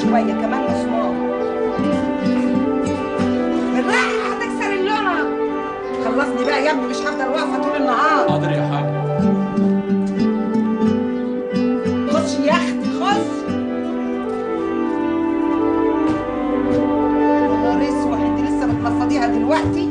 شويه كمان مسمار بالراحه هتكسر اللمع خلصني بقى يا ابني مش هفضل واقفه طول النهار حاضر يا حاج خش يا اختي خش نهار اسود انت لسه بتنفضيها دلوقتي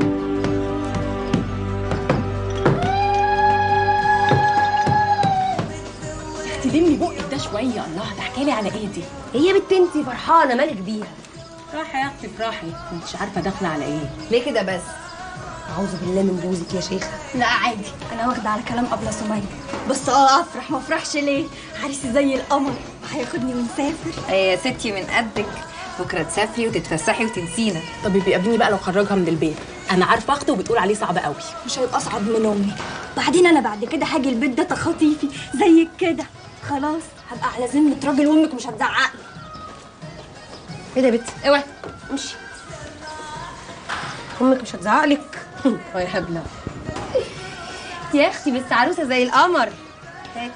تلمي بقك ده شويه الله تحكي لي على ايه دي هي بنت انتي فرحانه مالك بيها راحه يا اختي افرحي مش عارفه داخله على ايه ليه كده بس اعوذ بالله من جوزك يا شيخه لا عادي انا واخده على كلام ابله سميه بس اه افرح ما افرحش ليه عريسي زي القمر هياخدني ونسافر يا ستي من قدك بكره تسافري وتتفسحي وتنسينا طب بيقابلني بقى لو خرجها من البيت انا عارفه اخته وبتقول عليه صعب قوي مش هيبقى اصعب من امي بعدين انا بعد كده هاجي البيت ده تخطيفي زيك كده خلاص هبقى على ذمه راجل وامك مش هتزعقلي ايه ده يا بت اوعي امشي امك مش هتزعقلك يا حبلة يا اختي بس عروسه زي القمر هاتي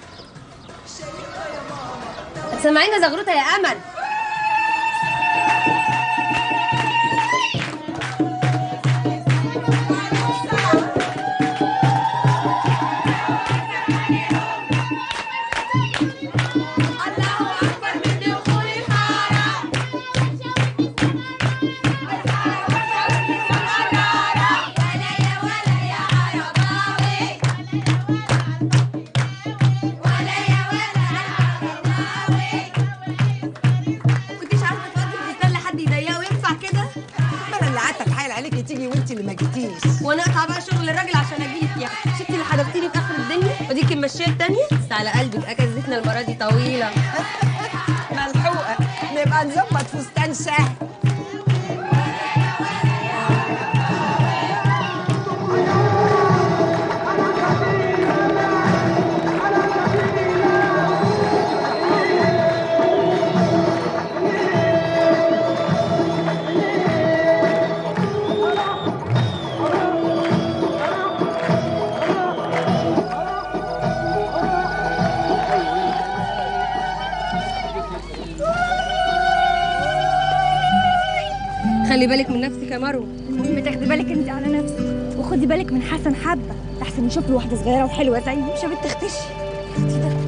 هتسمعينا زغروطه يا امل كنتيش عارفه تودي الفستان لحد يضيقه وينفع كده انا اللي قعدت اتحايل عليكي تيجي وانت اللي ما جيتيش وانا اقطع بقى شغل الراجل عشان اجيلك يا اختي شفتي اللي حدفتيني في اخر الدنيا وديك المشيه التانيه بس على قلبك اكلتنا المره دي طويله ملحوقه نبقى نظبط فستان شهر خلي بالك من نفسك يا مروه المهم تاخدي بالك انت على نفسك وخدي بالك من حسن حبه احسن يشوف له واحده صغيره وحلوه زيي مش يا بنت اختشي اختي ده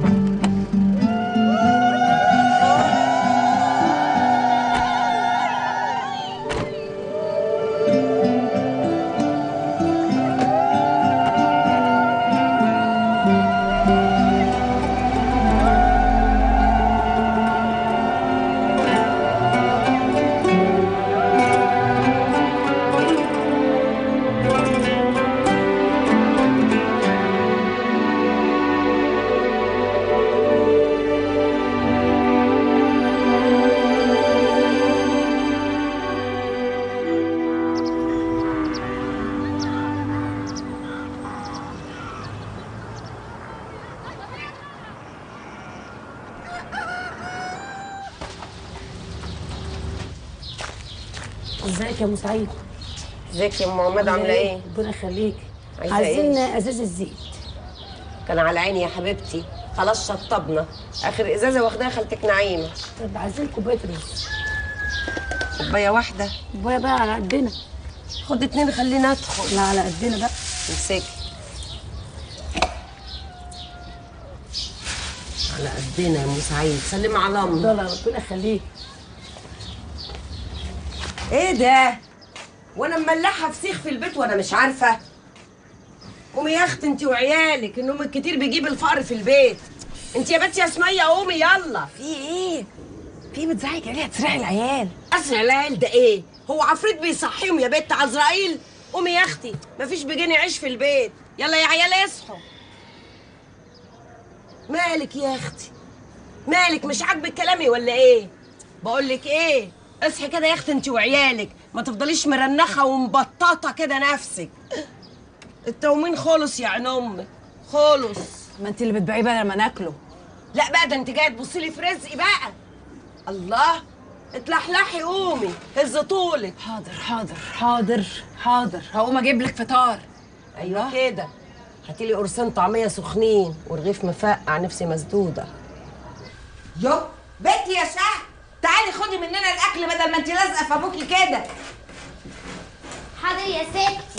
ازيك يا ام سعيد ازيك يا ام محمد عامله ايه ربنا يخليك عايزة عايزين إيه؟ ازاز الزيت كان على عيني يا حبيبتي خلاص شطبنا اخر ازازه واخداها خالتك نعيمه طب عايزين كوبايه رز كوبايه واحده كوبايه بقى على قدنا خد اتنين خلينا ادخل لا على قدنا بقى امسكي على قدنا يا ام سعيد سلمي على امي لا لا ربنا يخليك ايه ده وانا مملحه فسيخ في البيت وانا مش عارفه قومي يا اختي انت وعيالك النوم الكتير بيجيب الفقر في البيت انت يا بنتي يا سميه قومي يلا في ايه في بتزعق عليها تسرحي العيال اسرع العيال ده ايه هو عفريت بيصحيهم يا بنت عزرائيل قومي يا اختي مفيش بجنيه عيش في البيت يلا يا عيال اصحوا مالك يا اختي مالك مش عاجبك كلامي ولا ايه بقول لك ايه اصحي كده يا اختي انت وعيالك ما تفضليش مرنخه ومبططه كده نفسك التومين خلص يا عين امك خلص ما انت اللي بتبيعيه بقى لما ناكله لا بقى ده انت جايه تبصي لي في رزقي بقى الله اتلحلحي قومي هز طولك حاضر حاضر حاضر حاضر هقوم اجيب لك فطار ايوه كده هاتي لي قرصين طعميه سخنين ورغيف مفقع نفسي مسدوده يو بيتي يا خدي مننا الاكل بدل ما انت لازقه في ابوكي كده حاضر يا ستي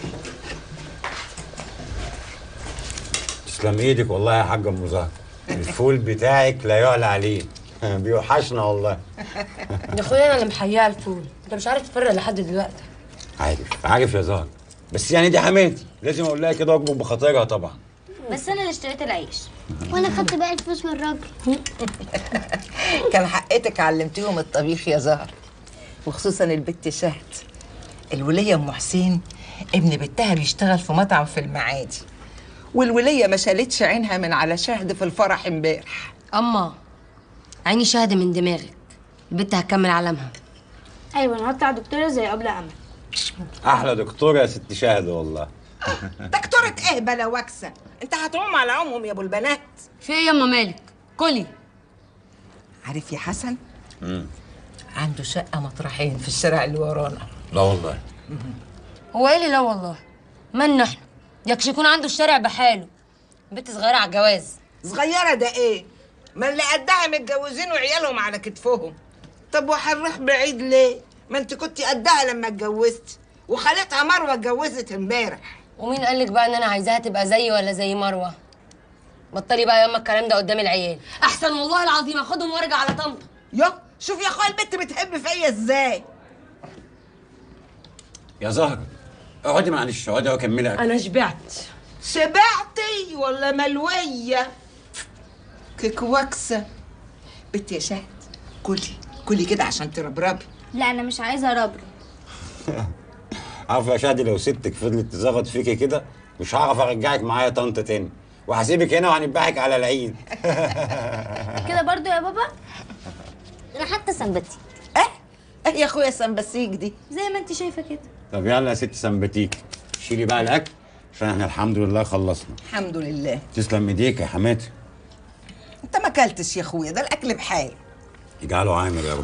تسلم ايدك والله يا حاج ام زهر الفول بتاعك لا يعلى عليه بيوحشنا والله يا اخويا انا اللي محياه الفول انت مش عارف تفرق لحد دلوقتي عارف عارف يا زهر بس يعني دي حماتي لازم اقول لها كده واكبر بخاطرها طبعا بس انا اللي اشتريت العيش وانا خدت باقي الفلوس من الراجل كان حقتك علمتيهم الطبيخ يا زهر وخصوصا البت شهد الولية ام حسين ابن بنتها بيشتغل في مطعم في المعادي والولية ما شالتش عينها من على شهد في الفرح امبارح اما عيني شاهده من دماغك البت هتكمل علامها ايوه انا هطلع دكتوره زي قبل امل احلى دكتوره يا ست شاهد والله دكتوره ايه بلا وكسه انت هتعوم على عمهم يا ابو البنات في ايه ياما مالك كلي عارف يا حسن عنده شقة مطرحين في الشارع اللي ورانا لا والله هو ايه اللي لا والله من احنا يكش يكون عنده الشارع بحاله بنت صغيره على الجواز صغيره ده ايه ما اللي قدها متجوزين وعيالهم على كتفهم طب وهنروح بعيد ليه ما انت كنت قدها لما اتجوزت وخالتها مروه اتجوزت امبارح ومين قال لك بقى ان انا عايزاها تبقى زيي ولا زي مروه بطلي بقى ياما الكلام ده قدام العيال احسن والله العظيم اخدهم وارجع على طنطا يا شوف يا اخويا البت بتحب فيا ازاي يا زهر اقعدي معلش اقعدي واكملي أكل. انا شبعت شبعتي ولا ملويه كيك وكسه بنت يا شهد كلي كلي كده عشان تربربي لا انا مش عايزه ربر عارفه يا شادي لو ستك فضلت تزغط فيكي كده مش هعرف ارجعك معايا طنط تاني وهسيبك هنا وهنبعك على العيد كده برضو يا بابا انا حتى سنبتي اه اه يا اخويا سمبسيك دي زي ما انت شايفه كده طب يلا يا ست سمبتيك شيلي بقى الاكل عشان احنا الحمد لله خلصنا الحمد لله تسلم ايديك يا حماتي انت ما اكلتش يا اخويا ده الاكل بحال اجعله عامر يا رب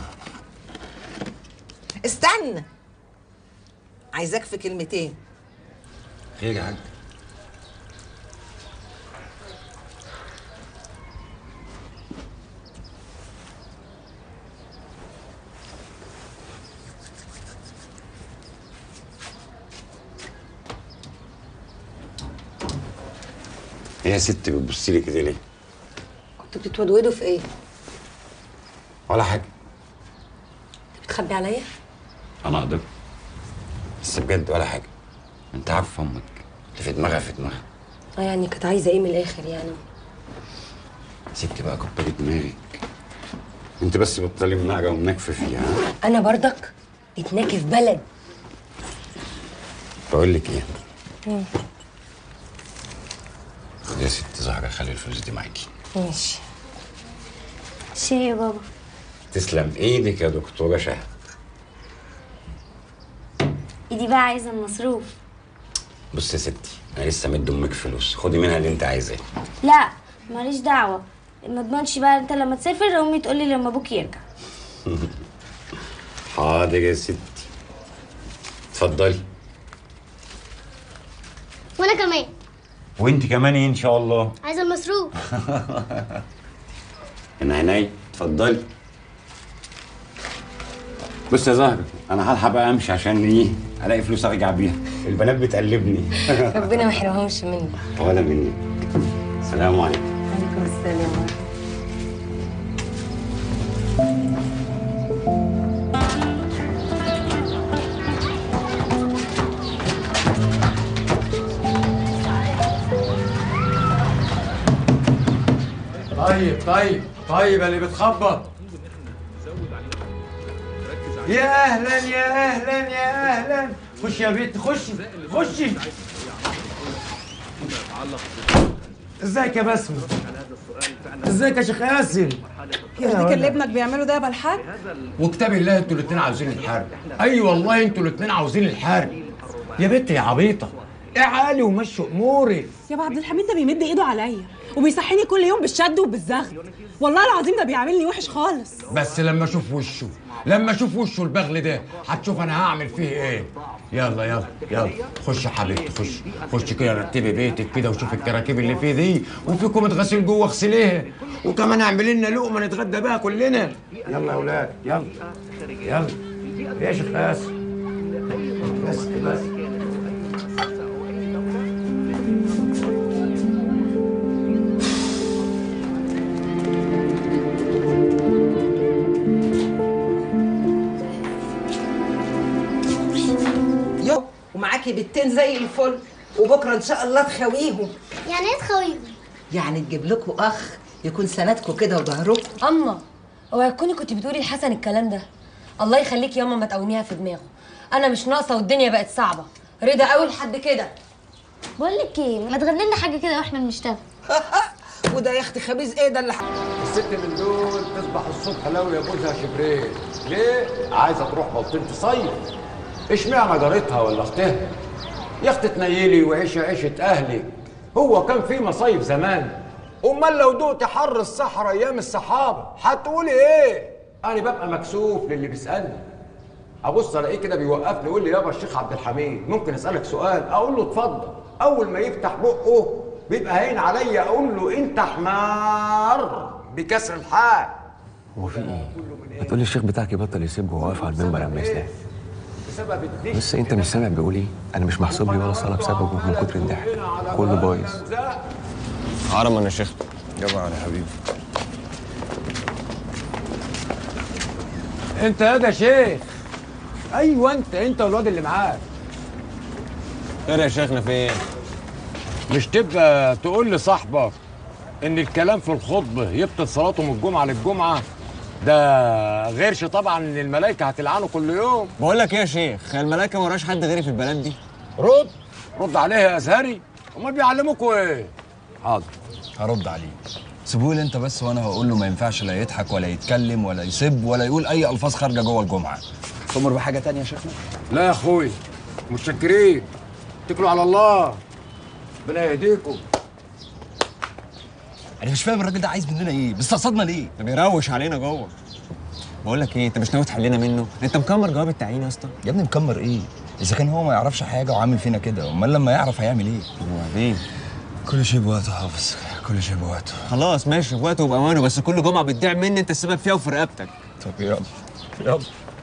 استنى عايزاك في كلمتين خير يا حاج ايه يا ست بتبصي لي كده ليه؟ كنتوا بتتودودوا في ايه ولا حاجه بتخبي عليا انا اقدر بس بجد ولا حاجه انت عارف امك اللي في دماغها في دماغها اه يعني كانت عايزه ايه من الاخر يعني ست بقى كبري دماغك انت بس بطلي مناقه ومنكفه فيها ها؟ انا برضك اتناكي في بلد بقول لك ايه خد يا ست زهره خلي الفلوس دي معاكي ماشي شيء يا بابا تسلم ايدك يا دكتوره شهد ايدي بقى عايزه المصروف بص يا ستي انا لسه مدي امك فلوس خدي منها اللي انت عايزاه لا ماليش دعوه ما تضمنش بقى انت لما تسافر امي تقول لي لما ابوك يرجع حاضر يا ستي اتفضلي وانا كمان وانت كمان إيه ان شاء الله عايزه المصروف انا عيني اتفضلي بص يا زهرة انا هلحق بقى امشي عشان ايه الاقي فلوس ارجع بيها البنات بتقلبني ربنا ما يحرمهمش مني ولا مني السلام عليكم عليكم السلام طيب طيب طيب اللي بتخبط يا اهلا يا اهلا يا اهلا خش يا بنت خشي خشي ازيك يا بسمة ازيك يا شيخ ياسر يا دي اللي ابنك بيعمله ده يا بالحاج وكتاب الله انتوا الاتنين عاوزين الحرب اي والله انتوا الاتنين عاوزين الحرب يا بنت يا عبيطه اعالي ومشي امورك يا عبد الحميد ده بيمد ايده عليا وبيصحيني كل يوم بالشد وبالزغل والله العظيم ده بيعاملني وحش خالص بس لما اشوف وشه لما اشوف وشه البغل ده هتشوف انا هعمل فيه ايه يلا يلا يلا خش يا حبيبتي خش خش كده رتبي بيتك كده وشوف الكراكيب اللي فيه دي وفي كومة غسيل جوه اغسليها وكمان اعملي لنا لقمه نتغدى بيها كلنا يلا يا اولاد يلا يلا يا شيخ قاسم بس بس يو ومعاكي بنتين زي الفل وبكره ان شاء الله تخاويهم يعني ايه تخويهم يعني تجيب لكم اخ يكون سندكم كده وظهركم اما اوعي تكوني كنت بتقولي لحسن الكلام ده الله يخليكي ياما ما تقوميها في دماغه انا مش ناقصه والدنيا بقت صعبه رضا قوي لحد كده بقول لك ايه ما تغني لنا حاجه كده واحنا بنشتغل وده يا اختي خبيز ايه ده اللي ح- الست من دول تصبح الصبح لو يجوزها شبرين ليه؟ عايزه تروح بلطيم تصيف اشمعنى جارتها ولا اختها؟ يا اختي تنيلي وعيشي عيشه اهلك هو كان في مصايف زمان امال لو دقت حر الصحراء ايام الصحابه هتقولي ايه؟ انا ببقى مكسوف للي بيسالني ابص الاقيه كده بيوقفني يقول لي يابا الشيخ عبد الحميد ممكن اسالك سؤال اقول له اتفضل اول ما يفتح بقه بيبقى هين عليا اقول له انت حمار بكسر الحال هو في ايه؟ ما تقولي الشيخ بتاعك يبطل يسب وهو واقف على المنبر لما يسلم بسبب الدين بس انت مش سامع بيقول ايه؟ انا مش محسوب لي ولا صلاه بسببه من كتر الضحك كله بايظ هرم انا شيخ جبع يا حبيبي انت يا ده شيخ ايوه انت انت والواد اللي معاك خير يا شيخنا في ايه؟ مش تبقى تقول لصاحبك ان الكلام في الخطبه يبطل صلاته من الجمعه للجمعه ده غيرش طبعا ان الملائكه هتلعنه كل يوم بقول لك ايه يا شيخ الملائكه ما وراش حد غيري في البلد دي رد رد عليها يا ازهري امال بيعلموكوا ايه حاضر هرد عليه سيبوه لي انت بس وانا هقول له ما ينفعش لا يضحك ولا يتكلم ولا يسب ولا يقول اي الفاظ خارجه جوه الجمعه تؤمر بحاجه تانية يا شيخنا لا يا اخوي متشكرين اتكلوا على الله ربنا يهديكم انا مش فاهم الراجل ده عايز مننا ايه بيستقصدنا ليه ده بيروش علينا جوه بقول لك ايه انت مش ناوي تحلنا منه انت مكمر جواب التعيين يا اسطى يا ابني مكمر ايه اذا كان هو ما يعرفش حاجه وعامل فينا كده امال لما يعرف هيعمل ايه وبعدين كل شيء بوقته حافظ كل شيء بوقته خلاص ماشي في وقته وبامانه بس كل جمعه بتضيع مني انت السبب فيها وفي رقبتك طب يلا يلا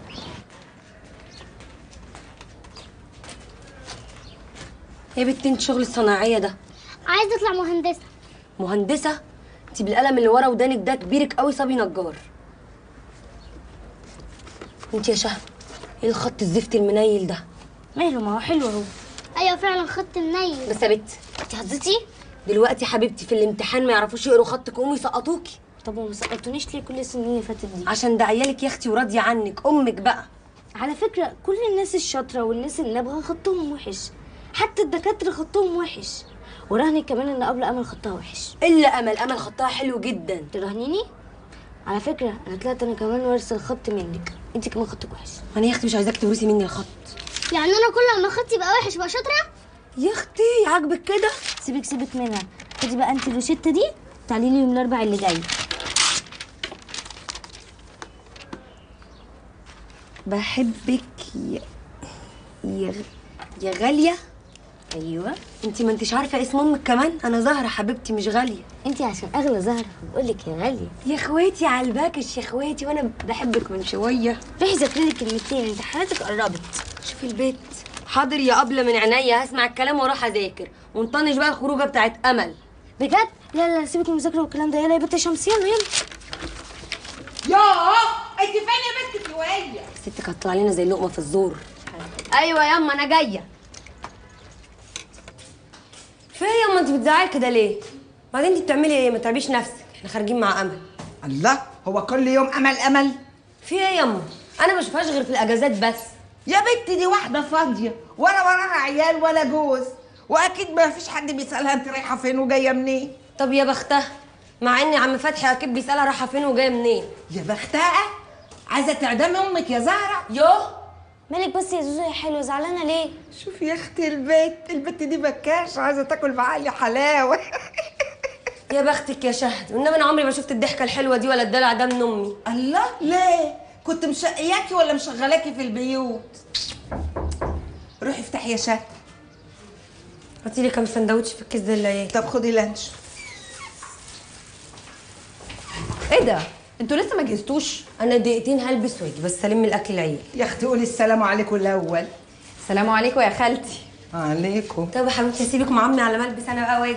ايه بنت انت شغل الصناعيه ده عايزه اطلع مهندسه مهندسه انت بالقلم اللي ورا ودانك ده كبيرك قوي صبي نجار انت يا شهد ايه الخط الزفت المنيل ده ماله ما هو حلو اهو ايوه فعلا خط منيل بس يا بت انت حظتي دلوقتي حبيبتي في الامتحان ما يعرفوش يقروا خطك قوموا يسقطوكي طب وما سقطتونيش ليه كل السنين اللي فاتت دي عشان ده عيالك يا اختي وراضيه عنك امك بقى على فكره كل الناس الشاطره والناس النابغه خطهم وحش حتى الدكاتره خطهم وحش وراهني كمان ان قبل امل خطها وحش الا امل امل خطها حلو جدا تراهنيني على فكره انا طلعت انا كمان وارثه الخط منك انت كمان خطك وحش انا يا اختي مش عايزاك تورثي مني الخط يعني انا كل ما خطي يبقى وحش بقى شاطره يا اختي عاجبك كده سيبك سيبك منها خدي بقى انت الروشته دي تعالي لي يوم الاربع اللي جاي بحبك يا يا يا غاليه ايوه انت ما انتش عارفه اسم امك كمان انا زهره حبيبتي مش غاليه انت عشان اغلى زهره بقول لك يا غاليه يا اخواتي على الباكش يا اخواتي وانا بحبك من شويه روحي ذاكري لي كلمتين امتحاناتك قربت شوفي البيت حاضر يا قبل من عينيا هسمع الكلام واروح اذاكر ونطنش بقى الخروجه بتاعت امل بجد لا لا سيبك من المذاكره والكلام ده يلا يا بنت شمس يلا يلا ياه انت فين يا بنت شويه ستك هتطلع علينا زي اللقمه في الزور ايوه ياما انا جايه في ايه ياما انت بتزعلي كده ليه بعدين انت بتعملي ايه ما تعبيش نفسك احنا خارجين مع امل الله هو كل يوم امل امل في ايه ياما انا ما بشوفهاش غير في الاجازات بس يا بنتي دي واحده فاضيه ولا وراها عيال ولا جوز واكيد ما فيش حد بيسالها انت رايحه فين وجايه منين طب يا بختها مع ان عم فتحي اكيد بيسالها رايحه فين وجايه منين يا بختها عايزه تعدمي امك يا زهره يوه مالك بس يا زوزو يا حلوه زعلانه ليه شوفي يا اختي البيت البت دي بكاش عايزه تاكل بعقلي حلاوه يا بختك يا شهد وانما انا عمري ما شفت الضحكه الحلوه دي ولا الدلع ده من امي الله ليه كنت مشقياكي ولا مشغلاكي في البيوت روحي افتحي يا شهد هاتي لي كام سندوتش في الكيس ده العيال طب خدي لانش ايه ده انتوا لسه ما جهزتوش انا دقيقتين هلبس واجي بس الم الاكل العيال يا اختي قولي السلام عليكم الاول السلام عليكم يا خالتي عليكم طب يا حبيبتي هسيبك مع عمي على ما البس انا بقى واجي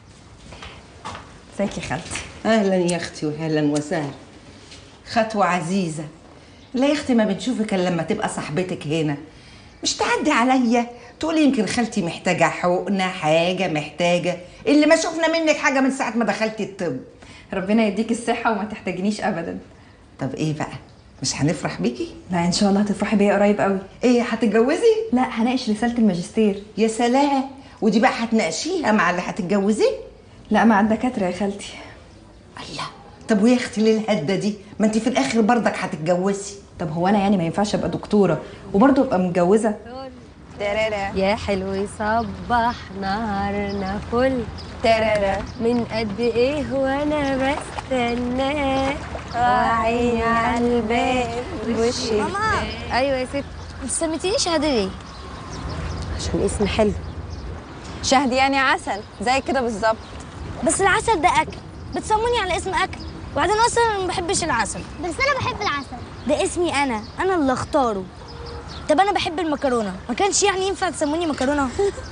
ازيك يا خالتي اهلا يا اختي واهلا وسهلا خطوه عزيزه لا يا اختي ما بنشوفك الا لما تبقى صاحبتك هنا مش تعدي عليا تقولي يمكن خالتي محتاجه حقنه حاجه محتاجه اللي ما شفنا منك حاجه من ساعه ما دخلتي الطب ربنا يديك الصحه وما تحتاجنيش ابدا طب ايه بقى مش هنفرح بيكي لا ان شاء الله هتفرحي بيا قريب قوي ايه هتتجوزي لا هناقش رساله الماجستير يا سلام ودي بقى هتناقشيها مع اللي هتتجوزيه لا مع الدكاتره يا خالتي الله طب ويا اختي ليه الهده دي ما انت في الاخر برضك هتتجوزي طب هو انا يعني ما ينفعش ابقى دكتوره وبرضه ابقى متجوزه يا حلو يصبح نهارنا فل ترارا من قد ايه وانا بستناه وعيني على الباب وشي ماما ايوه يا ست ما سميتينيش شهاده ليه؟ عشان اسم حلو شهد يعني عسل زي كده بالظبط بس العسل ده اكل بتسموني على اسم اكل وبعدين اصلا انا ما بحبش العسل بس انا بحب العسل ده اسمي انا انا اللي اختاره طب انا بحب المكرونه ما كانش يعني ينفع تسموني مكرونه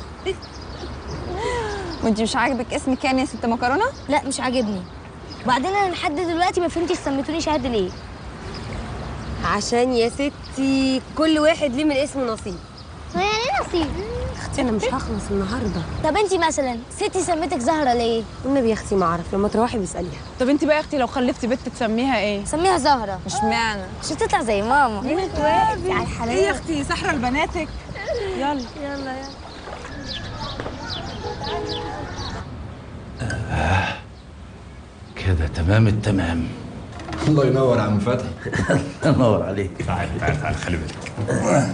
وانت مش عاجبك اسمك يعني يا ست مكرونه لا مش عاجبني وبعدين انا لحد دلوقتي ما فهمتش سميتوني شهاده ليه عشان يا ستي كل واحد ليه من اسمه نصيب يعني ايه نصيب اختي انا مش هخلص النهارده طب انتي مثلا ستي سميتك زهره ليه والنبي يا اختي ما اعرف لما تروحي بيساليها طب انت بقى يا اختي لو خلفتي بنت تسميها ايه سميها زهره مش معنى عشان تطلع زي ماما ايه على الحلال ايه يا اختي سحره لبناتك يلا يلا يلا كده تمام التمام الله ينور يا عم فتحي الله ينور عليك تعال تعال تعال خلي بالك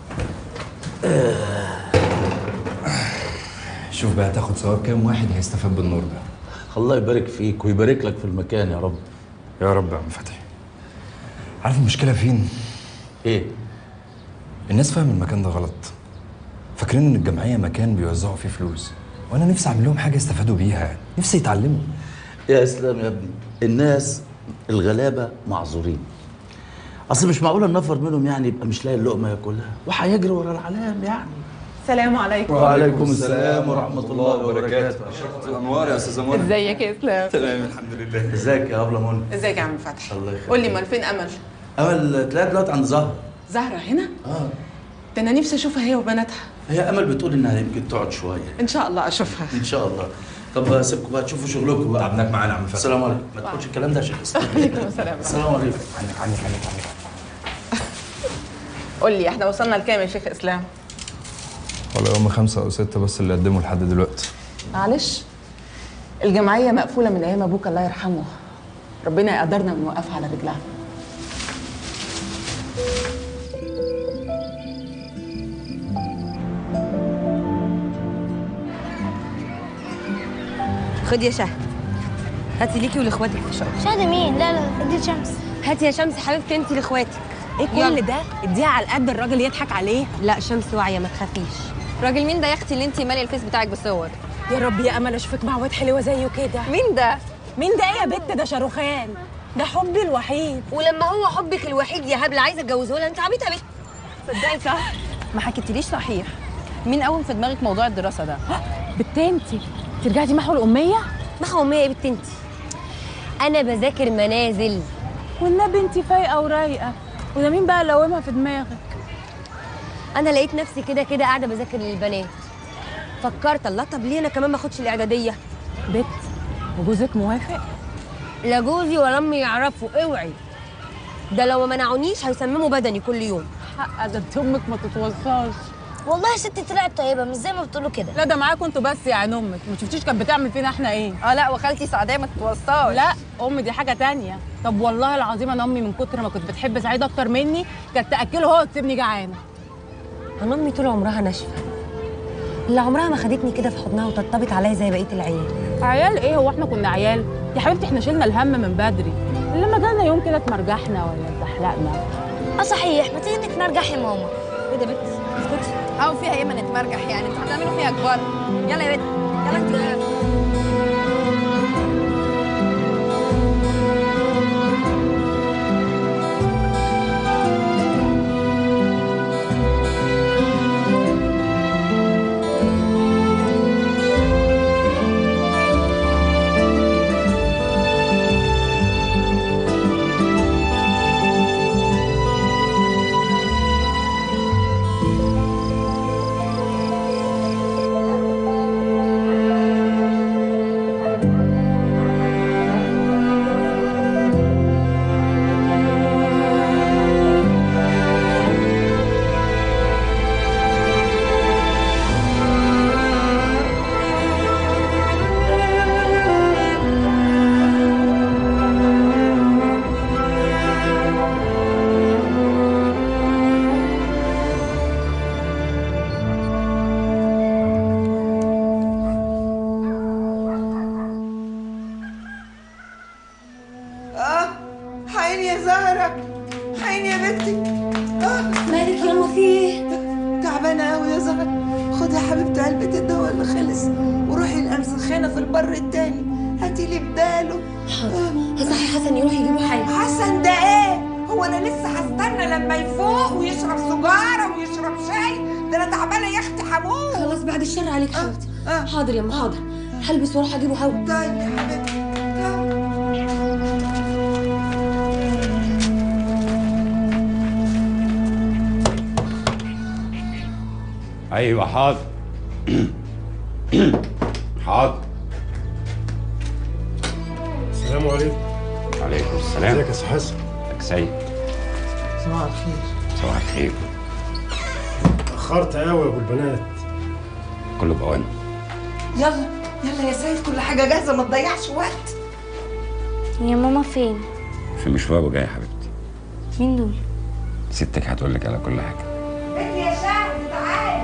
شوف بقى تاخد ثواب كام واحد هيستفاد بالنور ده الله يبارك فيك ويبارك لك في المكان يا رب يا رب يا عم فتحي عارف المشكله فين ايه الناس فاهم المكان ده غلط فاكرين ان الجمعيه مكان بيوزعوا فيه فلوس وانا نفسي اعمل لهم حاجه يستفادوا بيها نفسي يتعلموا يا اسلام يا ابني الناس الغلابه معذورين اصل مش معقول النفر منهم يعني يبقى مش لاقي اللقمه ياكلها وهيجري ورا العلام يعني السلام عليكم وعليكم السلام ورحمه الله وبركاته انوار يا استاذه منى ازيك يا اسلام تمام الحمد لله ازيك يا ابله منى ازيك يا عم فتحي الله يخليك قول لي امال فين امل امل تلاقيها دلوقتي عند زهره زهره هنا اه ده انا نفسي اشوفها هي وبناتها هي امل بتقول انها يمكن تقعد شويه ان شاء الله اشوفها ان شاء الله طب سيبكم بقى تشوفوا شغلكم بقى تعبناك معانا يا عم فتحي السلام عليكم ما تقولش الكلام ده يا شيخ عليكم السلام السلام عليكم عنك عنك عنك عنك قول لي احنا وصلنا لكام يا شيخ اسلام ولا هم خمسة أو ستة بس اللي قدموا لحد دلوقتي معلش الجمعيه مقفوله من ايام ابوك الله يرحمه ربنا يقدرنا ونوقفها على رجلها خدي يا شهد هاتي ليكي ولاخواتك في الشقه شهاده مين لا لا ادي شمس هاتي يا شمس حبيبتي انت لاخواتك ايه كل ده اديها على القد الراجل يضحك عليه لا شمس واعيه ما تخافيش راجل مين ده يا اختي اللي انت ماليه الفيس بتاعك بالصور يا رب يا امل اشوفك مع واد حلوه زيه كده مين ده مين ده ايه يا بت ده شاروخان ده حبي الوحيد ولما هو حبك الوحيد يا هبل عايزه اتجوزه لها انت عبيطه يا بنت تصدقي صح ما حكيتليش صحيح مين قوم في دماغك موضوع الدراسه ده بت انتي ترجعتي محو الاميه محو اميه يا بنت انت انا بذاكر منازل والنبي انتي فايقه ورايقه وده مين بقى اللي قومها في دماغك انا لقيت نفسي كده كده قاعده بذاكر للبنات فكرت الله طب ليه انا كمان ما اخدش الاعداديه بت وجوزك موافق لا جوزي ولا امي يعرفوا اوعي ده لو ما منعونيش هيسمموا بدني كل يوم حق ده انت امك ما تتوصاش والله يا ستي طلعت طيبه مش زي ما بتقولوا كده لا ده معاكم انتوا بس يا عين امك ما شفتيش كانت بتعمل فينا احنا ايه اه لا وخالتي سعديه ما تتوصاش لا امي دي حاجه تانية طب والله العظيم انا امي من كتر ما كنت بتحب سعيد اكتر مني كانت تاكله هو وتسيبني جعانه انا امي طول عمرها ناشفه اللي عمرها ما خدتني كده في حضنها وطبطبت عليا زي بقيه العيال عيال ايه هو احنا كنا عيال يا حبيبتي احنا شلنا الهم من بدري لما جالنا يوم كده اتمرجحنا ولا اتزحلقنا اه صحيح ما تيجي نتمرجح يا ماما ايه ده بنت اسكتي او فيها ايه ما نتمرجح يعني انتوا هتعملوا فيها كبار يلا يا بنت يلا انت اه حين يا زهرة حين يا بنتي اه مالك ياما في ايه؟ تعبانة قوي يا زهرة خدي يا حبيبتي علبة الدواء اللي خلص وروحي الأمسخانة في البر التاني هاتي لي بداله حاضر صحي حسن يروح يجيبوا حاجة حسن ده ايه؟ هو انا لسه هستنى لما يفوق ويشرب سجارة ويشرب شاي ده انا تعبانة يا اختي هموت خلاص بعد الشر عليك حبيبتي حاضر يا حاضر هلبس واروح اجيبه هوا طيب يا حبيبتي ايوه حاضر حاضر السلام عليكم عليكم السلام ازيك يا سي حسن ازيك سيد صباح الخير صباح الخير اخرت قوي يا ابو البنات كله بأوان يلا يلا يا سيد كل حاجة جاهزة ما تضيعش وقت يا ماما فين في مشوار وجاي يا حبيبتي مين دول ستك هتقول لك على كل حاجه انت يا شاهد تعالي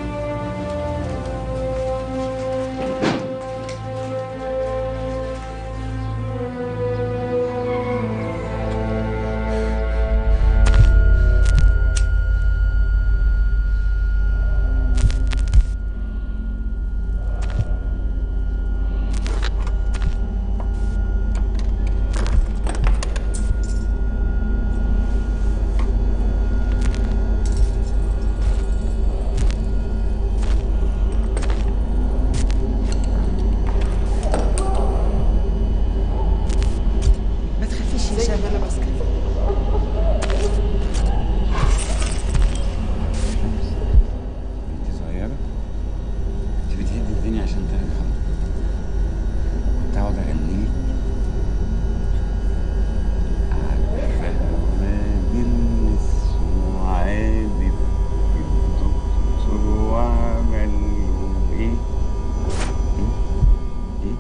ما تخافيش يا شاهد انا ماسكة انت صغيره انت بتهدي الدنيا عشان تعمل حاجه كنت اقعد اغني عارفه ما بالنسبه عادي الدكتور وعمل له ايه ايه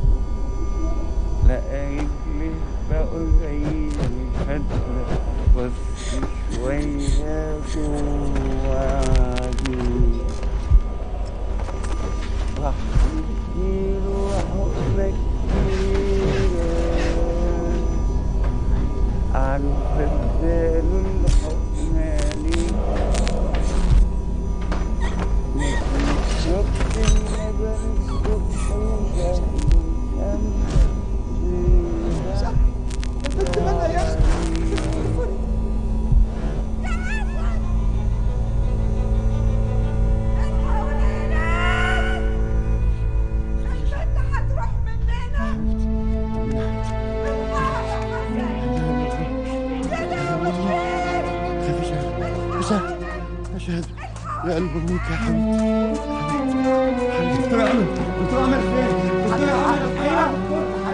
لا رجلي بقوا زي الفترة بس شوية جوعاني راح اديله حقنة كبيرة عارفة بداله الحقنة ليه شربت اللبن الصبح وشربت البنت مالها يا اختي اشهد يا قلب ابوك يا حبيبي دكتور عمر دكتور عمر فين؟ دكتور عمر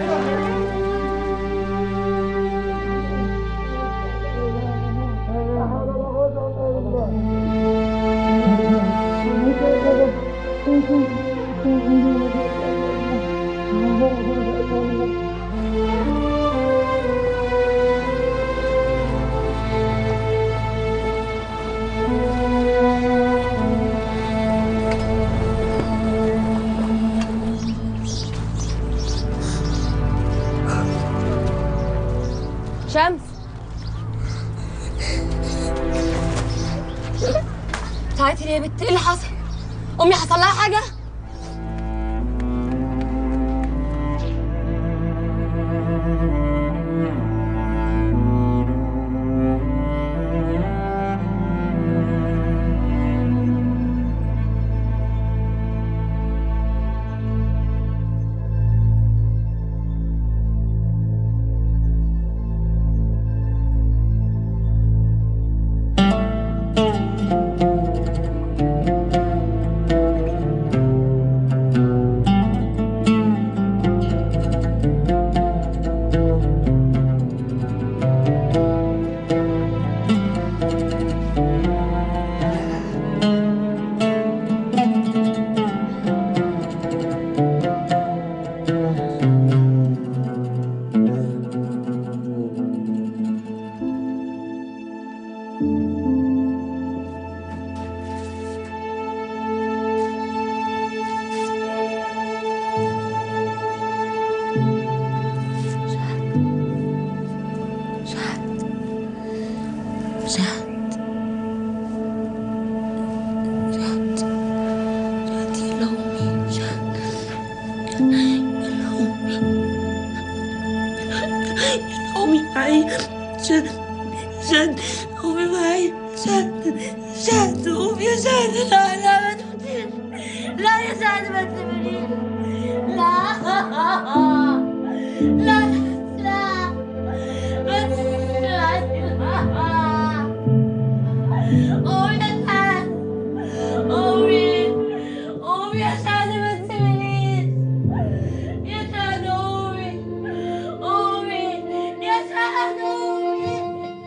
بتعيطي ليه يا بت ايه اللي حصل امي حصل لها حاجه شهد شهد شهد يا لأمي شهد يا لأمي يا أمي معايا شهد شهد أمي معايا شهد شهد أمي يا شهد لا لا ما تموتيش لا يا شهد ما تسيبنيش لا لا لا ما تسيبنيش أمي يا شهد أمي أمي يا شهد ما تسيبنيش يا شهد أمي أمي يا شهد أمي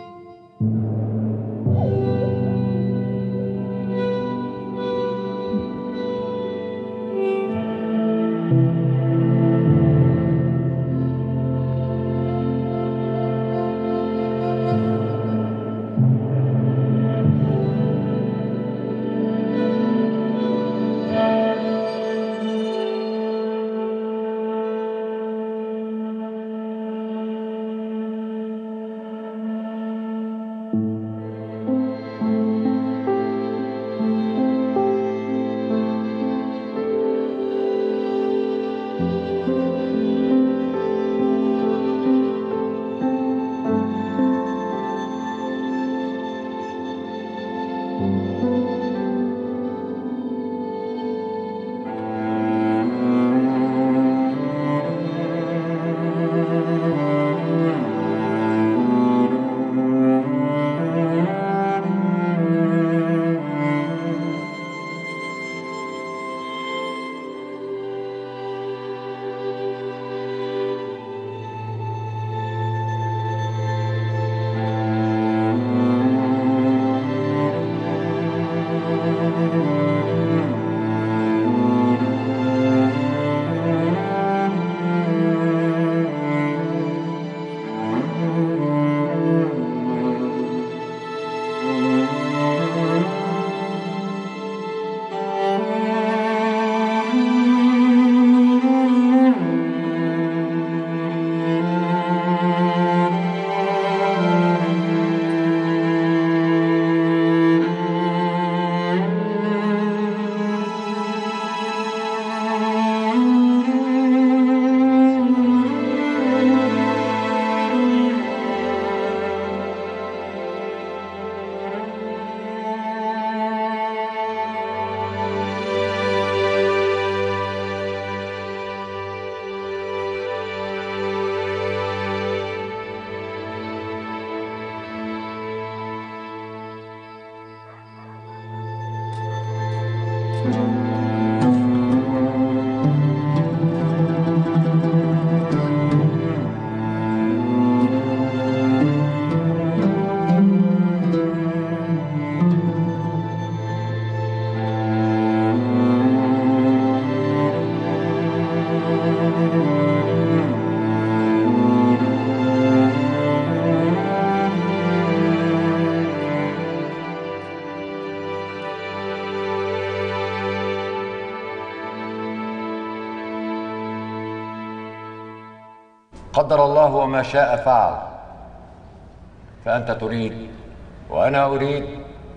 قدر الله وما شاء فعل فأنت تريد وأنا أريد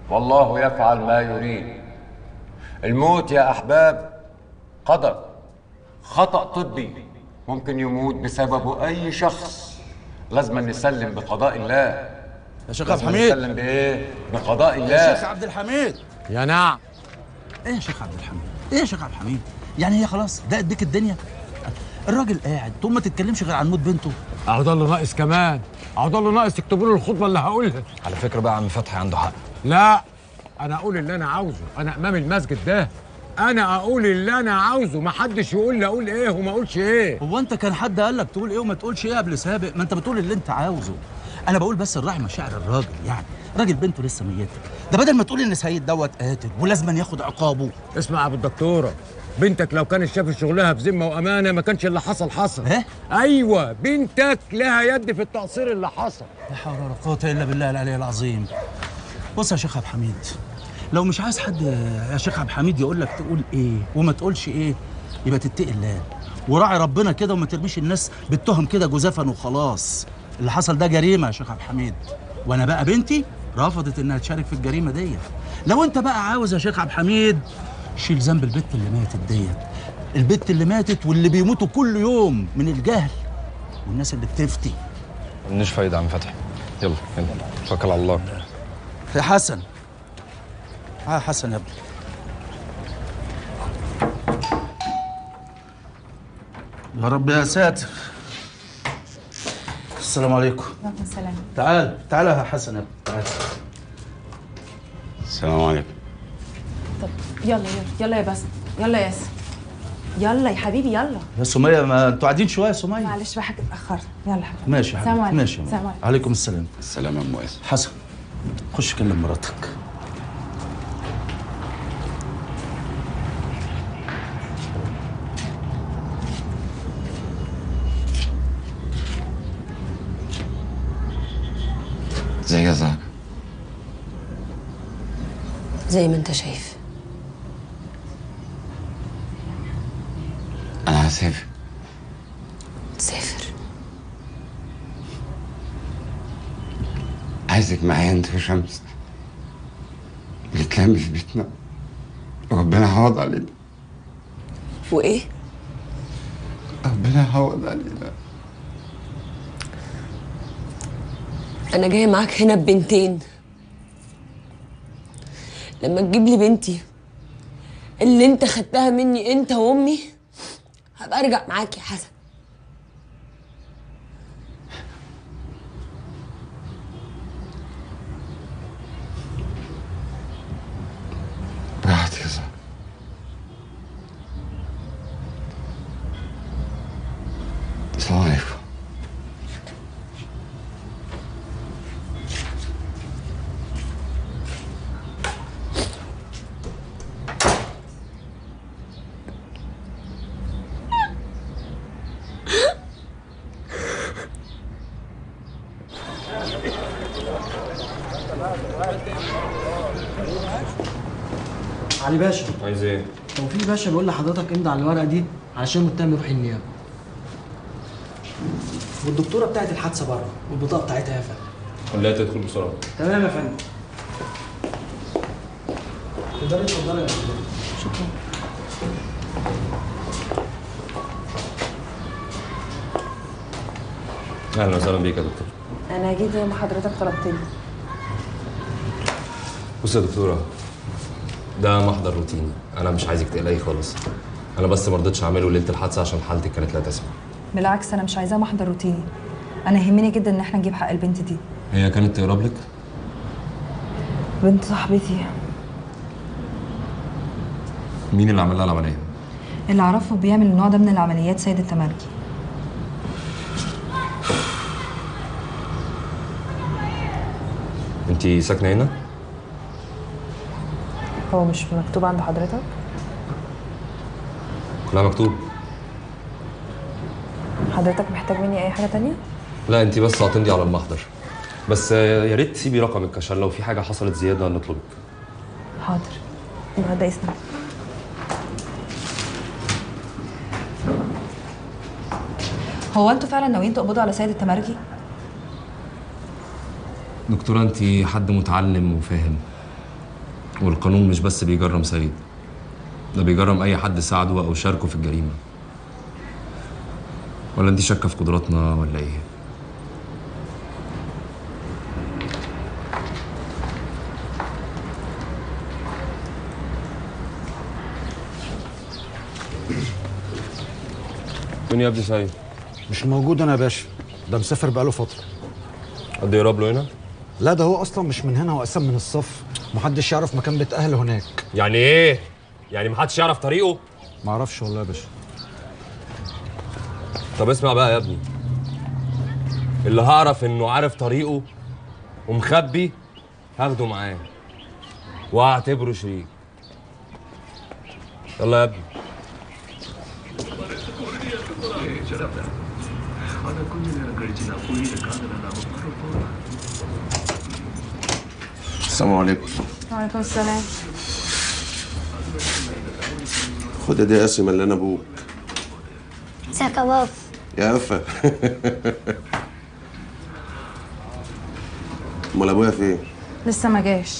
والله يفعل ما يريد الموت يا احباب قدر خطا طبي ممكن يموت بسببه اي شخص لازم نسلم بقضاء الله يا شيخ لازم عبد الحميد نسلم بايه بقضاء الله يا شيخ عبد الحميد يا نعم ايه يا شيخ عبد الحميد ايه يا شيخ عبد الحميد يعني هي خلاص ده اديك الدنيا الراجل قاعد طول ما تتكلمش غير عن موت بنته اهو ده اللي ناقص كمان اهو ده اللي ناقص تكتبوا له الخطبه اللي هقولها على فكره بقى عم فتحي عنده حق لا انا اقول اللي انا عاوزه انا امام المسجد ده انا اقول اللي انا عاوزه ما حدش يقول لي اقول ايه وما اقولش ايه هو انت كان حد قال لك تقول ايه وما تقولش ايه قبل سابق ما انت بتقول اللي انت عاوزه انا بقول بس الراعي مشاعر الراجل يعني راجل بنته لسه ميته ده بدل ما تقول ان سيد دوت قاتل ولازم ياخد عقابه اسمع يا ابو الدكتوره بنتك لو كانت شافت شغلها بذمه وامانه ما كانش اللي حصل حصل ايه ايوه بنتك لها يد في التقصير اللي حصل لا حول ولا قوه الا بالله العلي العظيم بص يا شيخ عبد الحميد لو مش عايز حد يا شيخ عبد الحميد يقول لك تقول ايه وما تقولش ايه يبقى تتقي الله وراعي ربنا كده وما ترميش الناس بالتهم كده جزافا وخلاص اللي حصل ده جريمه يا شيخ عبد الحميد وانا بقى بنتي رفضت انها تشارك في الجريمه ديت لو انت بقى عاوز يا شيخ عبد الحميد شيل ذنب البت اللي ماتت ديت البت اللي ماتت واللي بيموتوا كل يوم من الجهل والناس اللي بتفتي ملناش فايده يا عم فتحي يلا يلا توكل على الله يا حسن ها حسن يا ابني يا رب يا ساتر السلام عليكم وعليكم السلام تعال تعال يا حسن يا ابني تعال السلام عليكم طب يلا يلا يلا يا باسم يلا يا ياسر يلا يا حبيبي يلا يا سمية ما انتوا قاعدين شوية يا سمية معلش بقى حاجة اتأخرت يلا يا حبيبي ماشي يا السلام حبيبي عليكم. ماشي يا السلام ماما. عليكم. عليكم السلام السلام يا ام واسم حسن خش كلم مراتك زي يا زهر زي ما انت شايف انا هسافر تسافر عايزك معايا انت وشمس نتلم في بيتنا وربنا يعوض علينا وايه ربنا يعوض علينا انا جايه معاك هنا ببنتين لما تجيب لي بنتي اللي انت خدتها مني انت وامي هبقى ارجع معاك يا حسن براحتك يا زهر السلام عليكم علي باشا عايز ايه؟ هو في باشا بيقول لحضرتك امضي على الورقه دي علشان المتهم يروح النيابه والدكتوره بتاعت الحادثه بره والبطاقه بتاعتها يا فندم خليها تدخل بسرعه تمام يا فندم تقدري اتفضلي يا فندم شكرا اهلا وسهلا بيك يا دكتور أنا جيت زي ما حضرتك طلبتني بص يا دكتوره ده محضر روتيني انا مش عايزك تقلقي خالص انا بس ما رضيتش اعمله ليله الحادثه عشان حالتك كانت لا تسمح بالعكس انا مش عايزاه محضر روتيني انا يهمني جدا ان احنا نجيب حق البنت دي هي كانت تقرب لك بنت صاحبتي مين اللي عمل لها العمليه اللي اعرفه بيعمل النوع ده من العمليات سيد التمرجي انت ساكنه هنا هو مش مكتوب عند حضرتك لا مكتوب حضرتك محتاج مني اي حاجه تانية لا انت بس هتمضي على المحضر بس آه، يا ريت تسيبي رقمك عشان لو في حاجه حصلت زياده نطلبك حاضر بعد اذنك هو انتوا فعلا ناويين تقبضوا على سيد التمرجي دكتوره انت حد متعلم وفاهم والقانون مش بس بيجرم سيد ده بيجرم اي حد ساعده او شاركه في الجريمه ولا انت شاكه في قدراتنا ولا ايه فين يا ابني سيد مش موجود انا يا باشا ده مسافر بقاله فتره حد يقرب له هنا لا ده هو اصلا مش من هنا هو اصلا من الصف محدش يعرف مكان بيت اهله هناك يعني ايه يعني محدش يعرف طريقه ما اعرفش والله يا باشا طب اسمع بقى يا ابني اللي هعرف انه عارف طريقه ومخبي هاخده معاه وهعتبره شريك يلا يا ابني السلام عليكم وعليكم السلام خد دي قاسم اللي انا ابوك ازيك يا بابا يا افا امال ابويا فين لسه ما جاش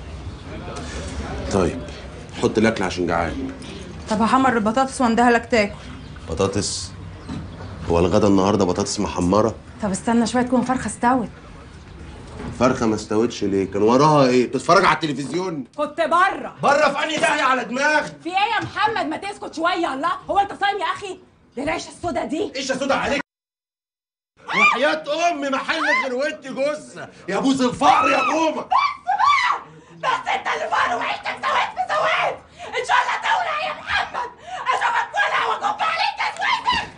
طيب حط الاكل عشان جعان طب هحمر البطاطس وانديها لك تاكل بطاطس هو الغدا النهارده بطاطس محمره طب استنى شويه تكون فرخه استوت فرخه ما استوتش ليه كان وراها ايه بتتفرج على التلفزيون كنت بره بره في انهي داهيه على دماغي في ايه يا محمد ما تسكت شويه الله هو انت صايم يا اخي دي العيشه السودا دي ايش يا سودا عليك وحياة امي ما حلت غير وانت جثه يا بوز الفقر يا بومه بس انت اللي فار وعيشتك سويت في سويت ان شاء الله تولع يا محمد اشوفك كلها واكب عليك اسودك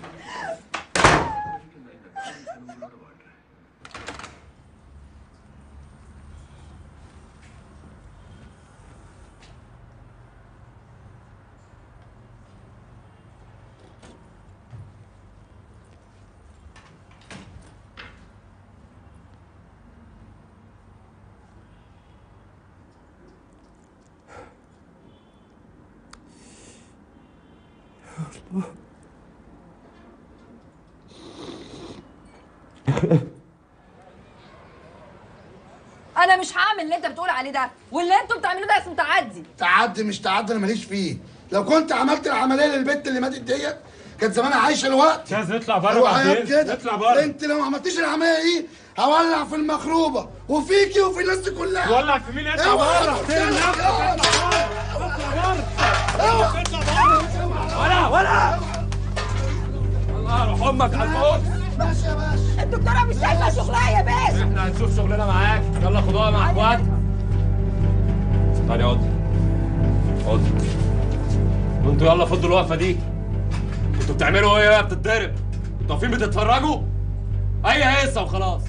انا مش هعمل اللي انت بتقول عليه ده واللي انتوا بتعملوه ده اسمه تعدي تعدي مش تعدي انا ماليش فيه لو كنت عملت العمليه للبنت اللي ماتت ديت كانت زمانها عايشه الوقت استاذ نطلع بره هو حياة بعدين كده نطلع بره انت لو ما عملتيش العمليه دي هولع في المخروبه وفيكي وفي الناس دي كلها تولع في مين اطلع اوعى بره تقتلني. احترم نفسك اطلع بره اطلع بره ولا ولا الله يروح امك على الموت ماشي يا باشا الدكتوره مش شايفه شغلها يا باشا احنا هنشوف شغلنا معاك يلا خدوها مع اخوات تعالي اقعد اقعد وانتوا يلا فضوا الوقفه دي انتوا بتعملوا ايه يا بتتضرب انتوا واقفين بتتفرجوا اي هيصه وخلاص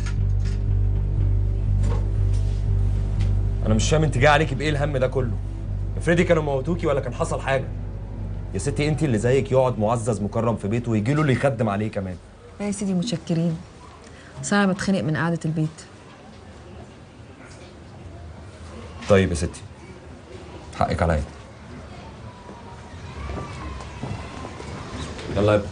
انا مش فاهم انت جاي عليكي بايه الهم ده كله افرضي كانوا موتوكي ولا كان حصل حاجه يا ستي انت اللي زيك يقعد معزز مكرم في بيته ويجي له اللي يخدم عليه كمان لا يا سيدي متشكرين بس انا بتخنق من قعده البيت طيب يا ستي حقك عليا يلا يا ابني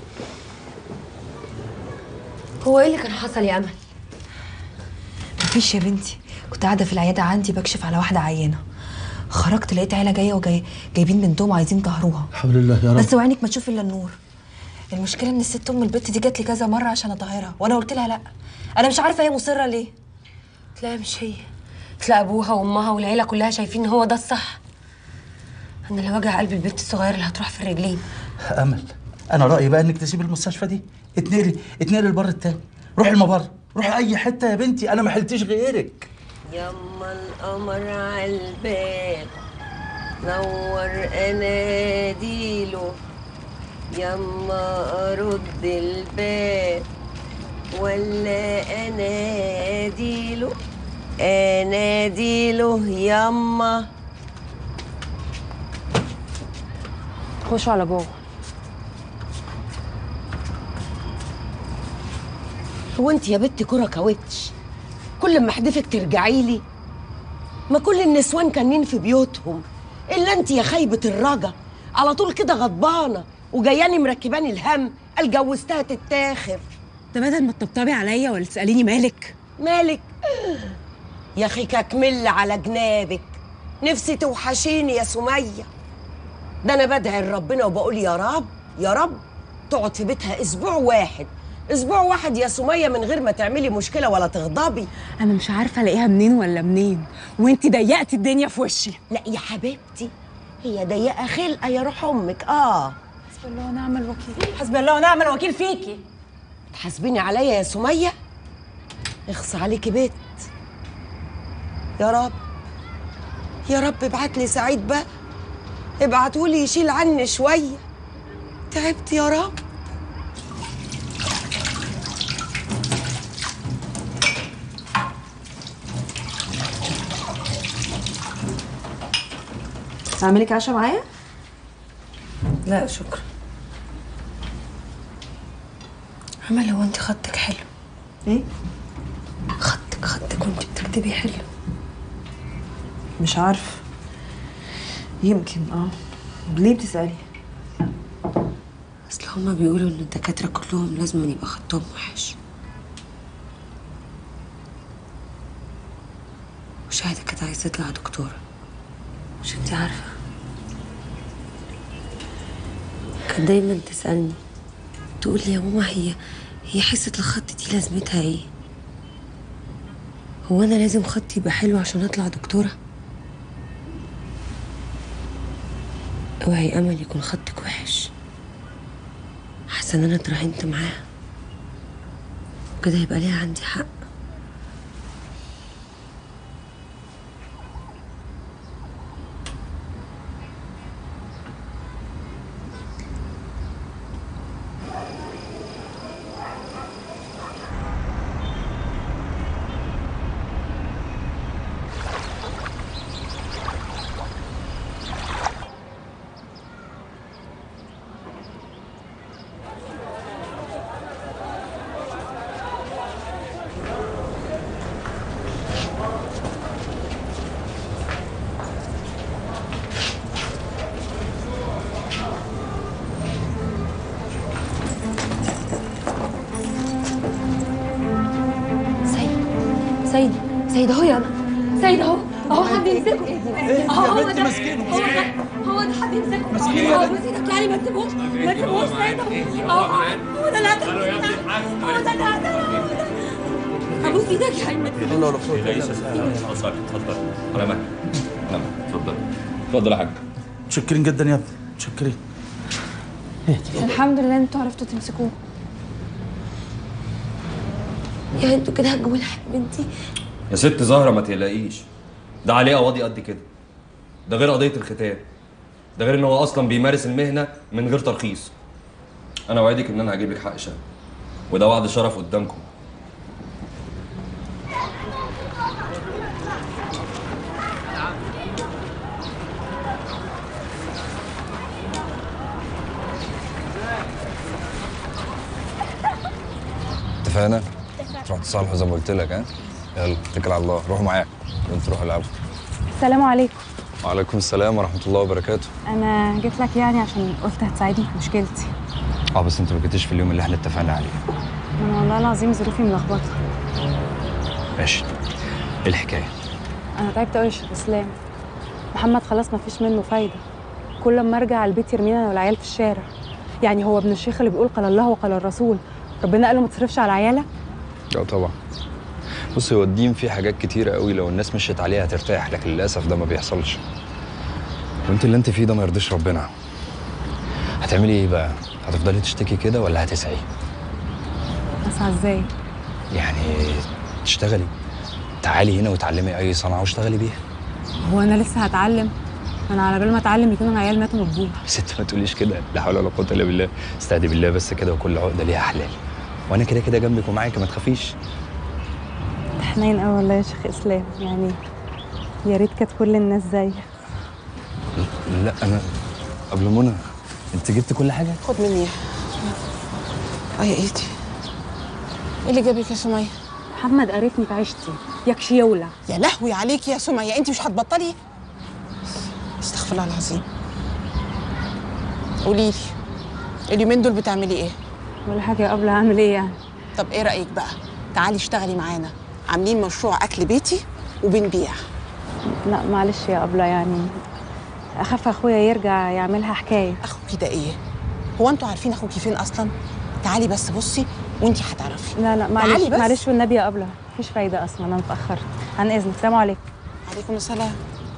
هو ايه اللي كان حصل يا امل مفيش يا بنتي كنت قاعده في العياده عندي بكشف على واحده عيانه خرجت لقيت عيله جايه وجاي جايبين بنتهم عايزين طهروها حول الله يا رب بس وعينك ما تشوف الا النور المشكله ان الست ام البت دي جات لي كذا مره عشان اطهرها وانا قلت لها لا انا مش عارفه هي مصره ليه تلاقي مش هي تلاقي ابوها وامها والعيله كلها شايفين ان هو ده الصح انا اللي وجع قلب البنت الصغيره اللي هتروح في الرجلين امل انا رايي بقى انك تسيب المستشفى دي اتنقلي اتنقلي البر التاني روحي المبر روحي اي حته يا بنتي انا ما حلتش غيرك يما القمر عالباب نور اناديله يما ارد الباب ولا اناديله اناديله يما خشوا على جوه هو انت يا بنت كرة كاوتش كل ما احدفك ترجعي لي ما كل النسوان كانين في بيوتهم الا انت يا خيبة الرجا على طول كده غضبانة وجاياني مركباني الهم قال جوزتها تتاخر ده بدل ما تطبطبي عليا ولا تساليني مالك مالك يا اخي كاكمل على جنابك نفسي توحشيني يا سميه ده انا بدعي لربنا وبقول يا رب يا رب تقعد في بيتها اسبوع واحد اسبوع واحد يا سميه من غير ما تعملي مشكله ولا تغضبي انا مش عارفه الاقيها منين ولا منين وانت ضيقتي الدنيا في وشي لا يا حبيبتي هي ضيقه خلقه يا روح امك اه حسبي الله ونعم الوكيل حسبي الله ونعم الوكيل فيكي تحاسبيني عليا يا سميه اخص عليكي بيت يا رب يا رب ابعت لي سعيد بقى ابعتولي يشيل عني شويه تعبت يا رب اعملك عشاء معايا لا شكرا عمل هو انت خطك حلو ايه خطك خطك وانت بتكتبي حلو مش عارف يمكن اه ليه بتسألي اصل هما بيقولوا ان الدكاتره كلهم لازم يبقى خطهم وحش وشاهدة كانت عايزة تطلع دكتورة مش انت عارفة كانت دايما تسألني تقول لي يا ماما هي هي حصة الخط دي لازمتها ايه هو انا لازم خطي يبقى حلو عشان اطلع دكتورة اوعي امل يكون خطك وحش حاسه ان انا اتراهنت معاها وكده يبقى ليها عندي حق سيد سيد سيد اهو يا سيد اهو اهو حد يمسكه يا اهو بنت ده مسكينه، هو ده هو ده حد يمسكه مسكينه يا اهو بنت. بص ايدك يعني ما تسيبوش ما تسيبوش سيد اهو اهو هو ده اللي قتل هو ده اللي قتل هو ده. ابوس ايدك يا عم الله ولا قوة تعيش يا ستي اتفضل اتفضل على مهلك على مهلك اتفضل اتفضل يا حاج متشكرين جدا يا ابني متشكرين الحمد لله انتوا عرفتوا تمسكوه يعني انتوا كده هتجيبوا لحق بنتي يا ست زهرة ما تقلقيش ده عليه قواضي قد كده ده غير قضية الختان ده غير ان هو اصلا بيمارس المهنة من غير ترخيص انا وعدك ان انا هجيب لك حق شهر وده وعد شرف قدامكم اتفقنا؟ تروح تصالحوا زي ما قلت لك ها؟ يلا اتكل على الله روحوا معايا وانتوا روحوا العبوا السلام عليكم وعليكم السلام ورحمة الله وبركاته انا جيت لك يعني عشان قلت هتساعدني في مشكلتي اه بس انت ما جيتيش في اليوم اللي احنا اتفقنا عليه انا والله العظيم ظروفي ملخبطه ماشي ايه الحكاية؟ انا تعبت قوي يا شيخ اسلام محمد خلاص ما فيش منه فايده كل ما ارجع البيت يرمينا انا والعيال في الشارع يعني هو ابن الشيخ اللي بيقول قال الله وقال الرسول ربنا قال له ما تصرفش على عيالك لا طبعا بص هو الدين فيه حاجات كتيرة قوي لو الناس مشيت عليها هترتاح لكن للأسف ده ما بيحصلش وانت اللي انت فيه ده ما يرضيش ربنا هتعملي ايه بقى؟ هتفضلي تشتكي كده ولا هتسعي؟ اسعى ازاي يعني تشتغلي تعالي هنا وتعلمي اي صنعة واشتغلي بيها هو انا لسه هتعلم انا على بال ما اتعلم يكون العيال ماتوا من الجوع ست ما تقوليش كده لا حول ولا قوة الا بالله استهدي بالله بس كده وكل عقدة ليها حلال وانا كده كده جنبك ومعاكي ما تخافيش انت حنين قوي والله يا شيخ اسلام يعني يا ريت كانت كل الناس زيك لا انا قبل منى انت جبت كل حاجة؟ خد مني اه يا ايدي ايه اللي جابك يا سميه محمد قرفني في عيشتي ياك يولع يا لهوي عليكي يا سميه انت مش هتبطلي استغفر الله العظيم قولي لي اليومين دول بتعملي ايه ولا حاجه قبل اعمل ايه يعني طب ايه رايك بقى تعالي اشتغلي معانا عاملين مشروع اكل بيتي وبنبيع لا معلش يا أبلة يعني أخاف أخويا يرجع يعملها حكاية اخوكي ده ايه هو انتوا عارفين اخوكي فين اصلا تعالي بس بصي وانتي هتعرفي لا لا معلش تعالي بس. معلش والنبي يا أبلة مفيش فايدة أصلا أنا اتأخرت عن إذنك سلام عليكم عليكم السلام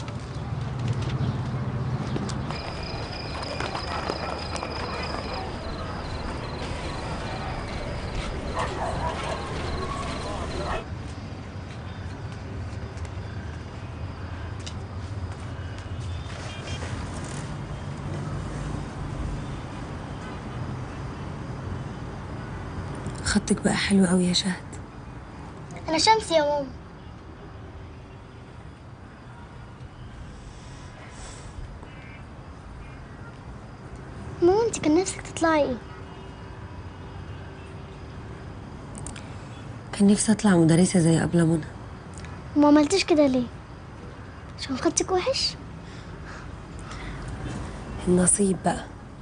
خطك بقى حلو قوي يا شهد انا شمس يا ماما ماما انت كان نفسك تطلعي ايه كان نفسي اطلع مدرسة زي أبلة منى وما عملتيش كده ليه عشان خطك وحش النصيب بقى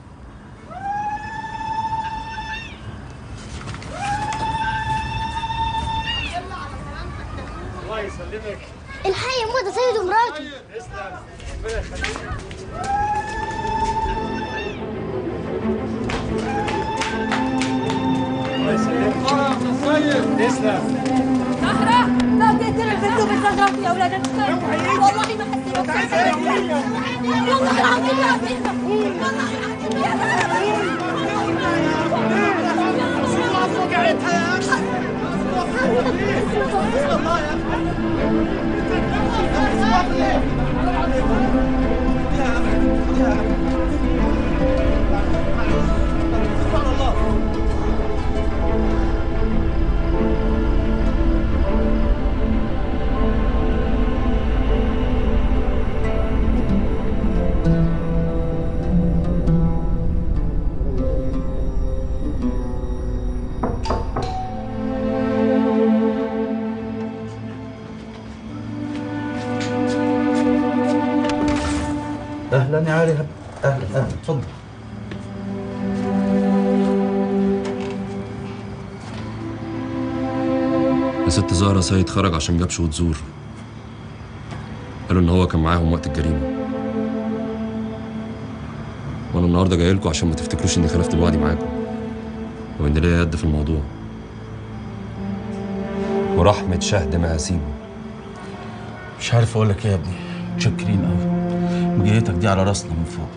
الله يسلمك الحقي يا ماما ده سيد ومراته تسلم ربنا يخليك الله يسلمك تسلم زهرة لا تقتل البنت وبتزغرط يا ولاد الخير والله ما هسيبك والله العظيم لا هسيبك والله العظيم اهلا يا علي اهلا اهلا اتفضل يا ست زهرة سيد خرج عشان جاب شهود زور قالوا ان هو كان معاهم وقت الجريمة وانا النهارده جاي لكم عشان ما تفتكروش اني خلفت بوعدي معاكم وان ليا يد في الموضوع ورحمة شهد ما هسيبه مش عارف اقول لك ايه يا ابني متشكرين قوي مجيتك دي على راسنا من فوق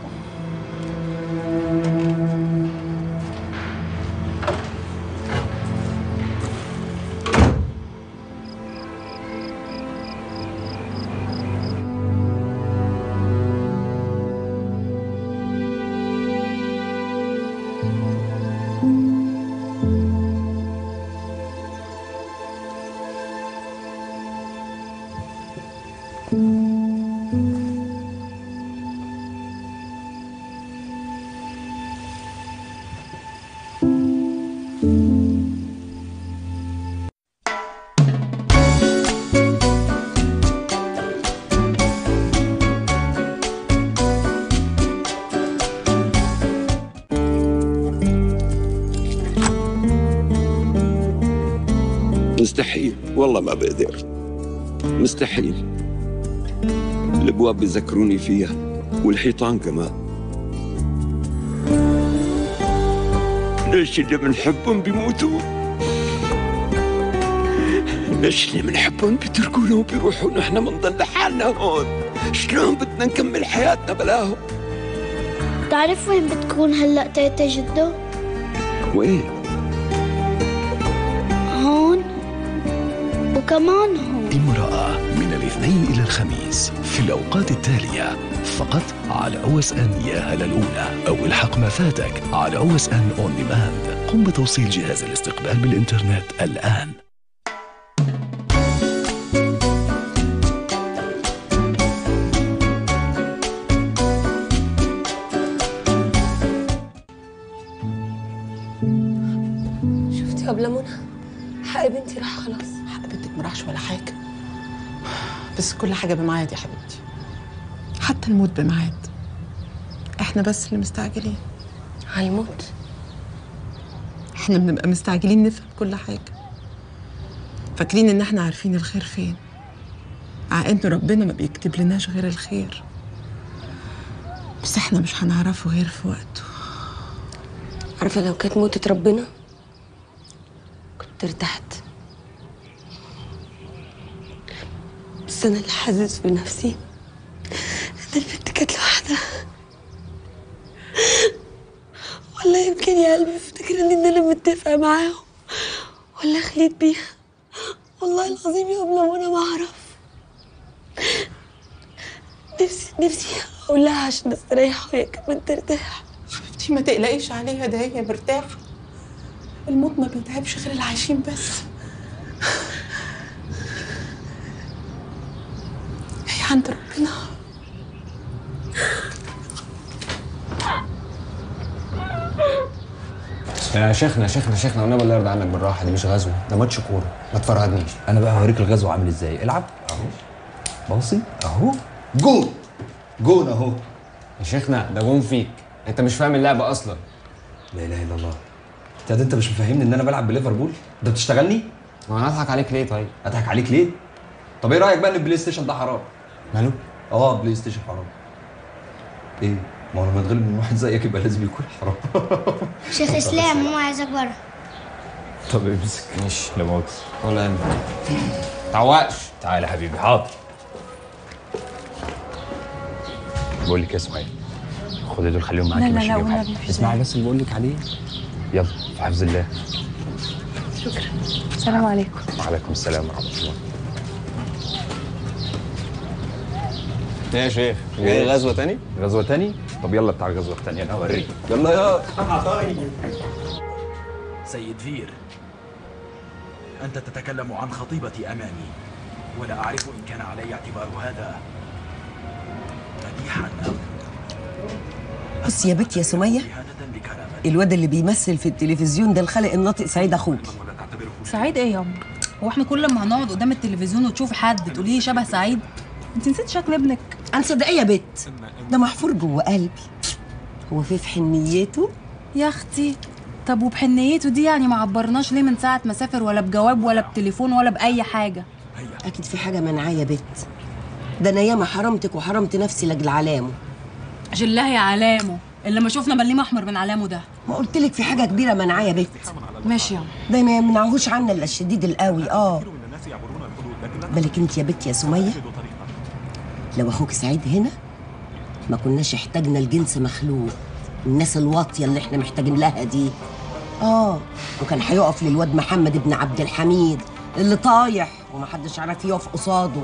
مستحيل والله ما بقدر مستحيل الابواب بيذكروني فيها والحيطان كمان ليش اللي بنحبهم بيموتوا ليش اللي بنحبهم بيتركونا وبيروحوا ونحن بنضل لحالنا هون شلون بدنا نكمل حياتنا بلاهم تعرف وين بتكون هلا تيتا جدو وين هون وكمان هون امرأة من الاثنين إلى الخميس في الأوقات التالية فقط على او اس ان يا هلا الأولى أو الحق ما فاتك على او اس ان اون ديماند قم بتوصيل جهاز الاستقبال بالإنترنت الآن شفتي يا أبلة منى حق بنتي راح خلاص حق بنتك ما راحش ولا حاجه بس كل حاجه بميعاد يا حبيبتي حتى الموت بميعاد احنا بس اللي مستعجلين على الموت احنا بنبقى مستعجلين نفهم كل حاجه فاكرين ان احنا عارفين الخير فين مع ان ربنا ما بيكتب لناش غير الخير بس احنا مش هنعرفه غير في وقته عارفة لو كانت موتة ربنا كنت ارتحت بس أنا اللي حاسس بنفسي إن البنت كانت لوحدها ولا يمكن يا قلبي افتكرني إن أنا متفقة معاهم ولا خليت بيها والله العظيم يا ابني وأنا ما أعرف نفسي نفسي أقول لها عشان أستريح وهي كمان ترتاح حبيبتي ما تقلقيش عليها ده هي مرتاحه الموت ما بيتعبش غير العايشين بس هي عند ربنا يا شيخنا شيخنا شيخنا والنبي الله يرضى عنك بالراحه دي مش غزوه ده ماتش كوره ما تفرهدنيش انا بقى هوريك الغزو عامل ازاي العب اهو باصي اهو جون جون اهو يا شيخنا ده جون فيك انت مش فاهم اللعبه اصلا لا اله الا الله انت انت مش مفهمني ان انا بلعب بليفربول ده بتشتغلني ما انا اضحك عليك ليه طيب اضحك عليك ليه طب ايه رايك بقى ان البلاي ستيشن ده حرام ماله اه بلاي ستيشن حرام ايه ما هو لما اتغلب من واحد زيك يبقى لازم يكون حرام شيخ اسلام ماما عايزاك بره طب امسك ماشي لا مؤاخذة ولا انا تعوقش تعالى يا حبيبي حاضر بقول لك يا اسماعيل خد دول خليهم معاكي لا، لا، ماشي لا، جايب والنبي حاجة. مش اسمعي بس اللي بقول لك عليه يلا في حفظ الله شكرا السلام عليكم وعليكم السلام ورحمه الله ايه يا شيخ جاي غزوه تاني غزوه تاني طب يلا بتاع الغزوه التانيه انا هوريك يلا يا سيد فير أنت تتكلم عن خطيبتي أمامي ولا أعرف إن كان علي اعتبار هذا مديحا أم بص يا بنت يا سمية الواد اللي بيمثل في التلفزيون ده الخالق الناطق سعيد اخوك سعيد ايه يا امي هو احنا كل ما هنقعد قدام التلفزيون وتشوفي حد تقولي لي شبه سعيد انت نسيت شكل ابنك انا صدقيه يا بت ده محفور جوه قلبي هو في في حنيته يا اختي طب وبحنيته دي يعني ما عبرناش ليه من ساعه ما سافر ولا بجواب ولا بتليفون ولا باي حاجه اكيد في حاجه منعاه يا بت ده انا ياما حرمتك وحرمت نفسي لاجل علامه جلاه يا علامه اللي ما شفنا مليم احمر من علامه ده ما قلت لك في حاجه كبيره منعاه يا بت ماشي يا ده ما يمنعهوش عنا الا الشديد القوي اه بالك انت يا بت يا سميه لو اخوك سعيد هنا ما كناش احتاجنا الجنس مخلوق الناس الواطيه اللي احنا محتاجين لها دي اه وكان هيقف للواد محمد ابن عبد الحميد اللي طايح ومحدش عارف يقف قصاده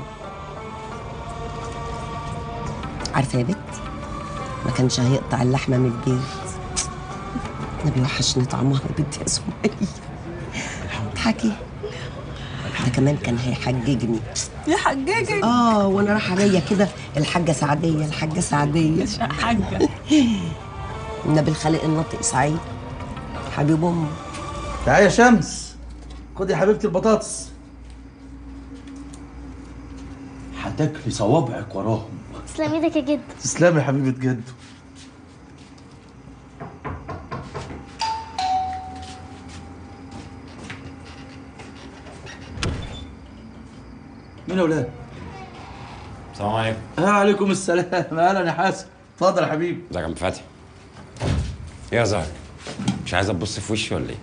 عارفه يا بت ما كانش هيقطع اللحمه من البيت انا بيوحشني طعمها يا بنتي يا سميه اضحكي ده كمان كان هيحججني يحججك اه وانا رايحه جايه كده الحاجه سعديه الحاجه سعديه حاجه النبي الخالق الناطق سعيد حبيب امي تعالي يا شمس خدي يا حبيبتي البطاطس هتاكلي صوابعك وراهم تسلم ايدك يا جد تسلمي يا حبيبه جد مين يا ولاد؟ السلام عليكم آه عليكم السلام اهلا يا حسن اتفضل يا حبيبي ازيك يا عم فتحي ايه يا زهر مش عايزه تبص في وشي ولا ايه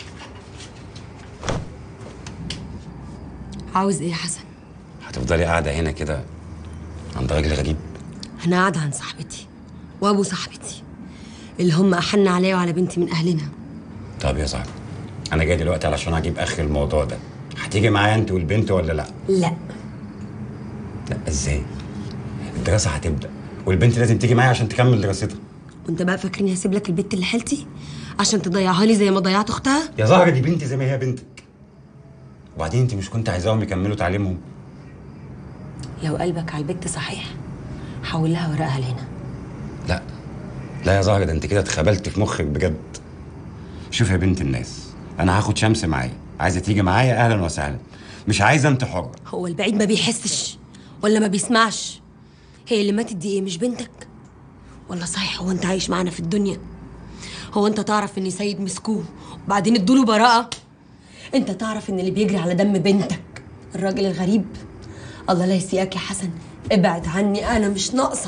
عاوز ايه يا حسن هتفضلي قاعده هنا كده عند راجل غريب انا قاعده عند صاحبتي وابو صاحبتي اللي هم احن عليا وعلى بنتي من اهلنا طب يا زهر انا جاي دلوقتي علشان اجيب اخر الموضوع ده هتيجي معايا انت والبنت ولا لا لا لا ازاي الدراسه هتبدا والبنت لازم تيجي معايا عشان تكمل دراستها وانت بقى فاكرني هسيب لك البت اللي حيلتي عشان تضيعها لي زي ما ضيعت اختها يا زهرة دي بنتي زي ما هي بنتك وبعدين انت مش كنت عايزاهم يكملوا تعليمهم لو قلبك على البت صحيح حول لها ورقها لهنا لا لا يا زهرة ده انت كده اتخبلت في مخك بجد شوف يا بنت الناس انا هاخد شمس معايا عايزه تيجي معايا اهلا وسهلا مش عايزه انت حره هو البعيد ما بيحسش ولا ما بيسمعش هي اللي ماتت دي ايه مش بنتك ولا صحيح هو انت عايش معانا في الدنيا هو انت تعرف ان سيد مسكوه وبعدين ادوله براءة انت تعرف ان اللي بيجري على دم بنتك الراجل الغريب الله لا يسيئك يا حسن ابعد عني انا مش ناقصه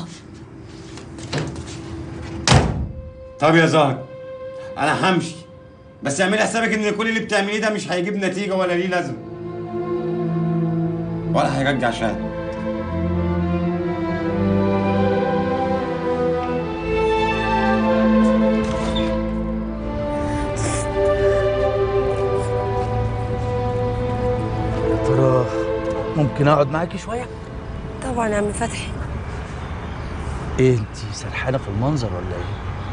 طب يا زهر انا همشي بس اعملي حسابك ان كل اللي بتعمليه ده مش هيجيب نتيجه ولا ليه لازمه ولا هيرجع شهاده يا ترى ممكن اقعد معاكي شويه طبعا يا عم فتحي ايه انت سرحانه في المنظر ولا ايه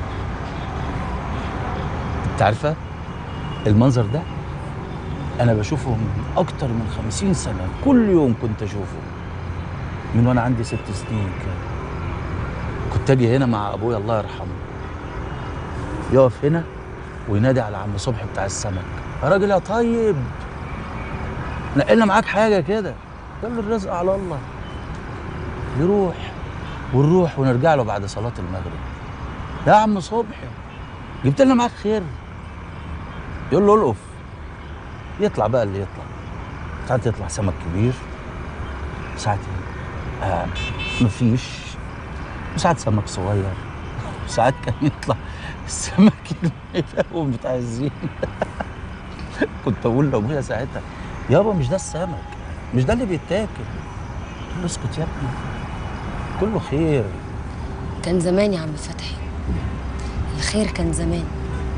انت عارفه المنظر ده انا بشوفه من اكتر من خمسين سنه كل يوم كنت اشوفه من وانا عندي ست سنين كده كنت اجي هنا مع ابويا الله يرحمه يقف هنا وينادي على عم صبحي بتاع السمك يا راجل يا طيب نقلنا معاك حاجه كده يلا الرزق على الله يروح ونروح ونرجع له بعد صلاه المغرب يا عم صبحي جبت لنا معاك خير يقول له القف يطلع بقى اللي يطلع ساعات يطلع سمك كبير ساعات آه مفيش وساعات سمك صغير وساعات كان يطلع السمك الملون بتاع الزين كنت اقول لابويا ساعتها يابا مش ده السمك مش ده اللي بيتاكل قلت له اسكت يا ابني كله خير كان زمان يا عم فتحي الخير كان زمان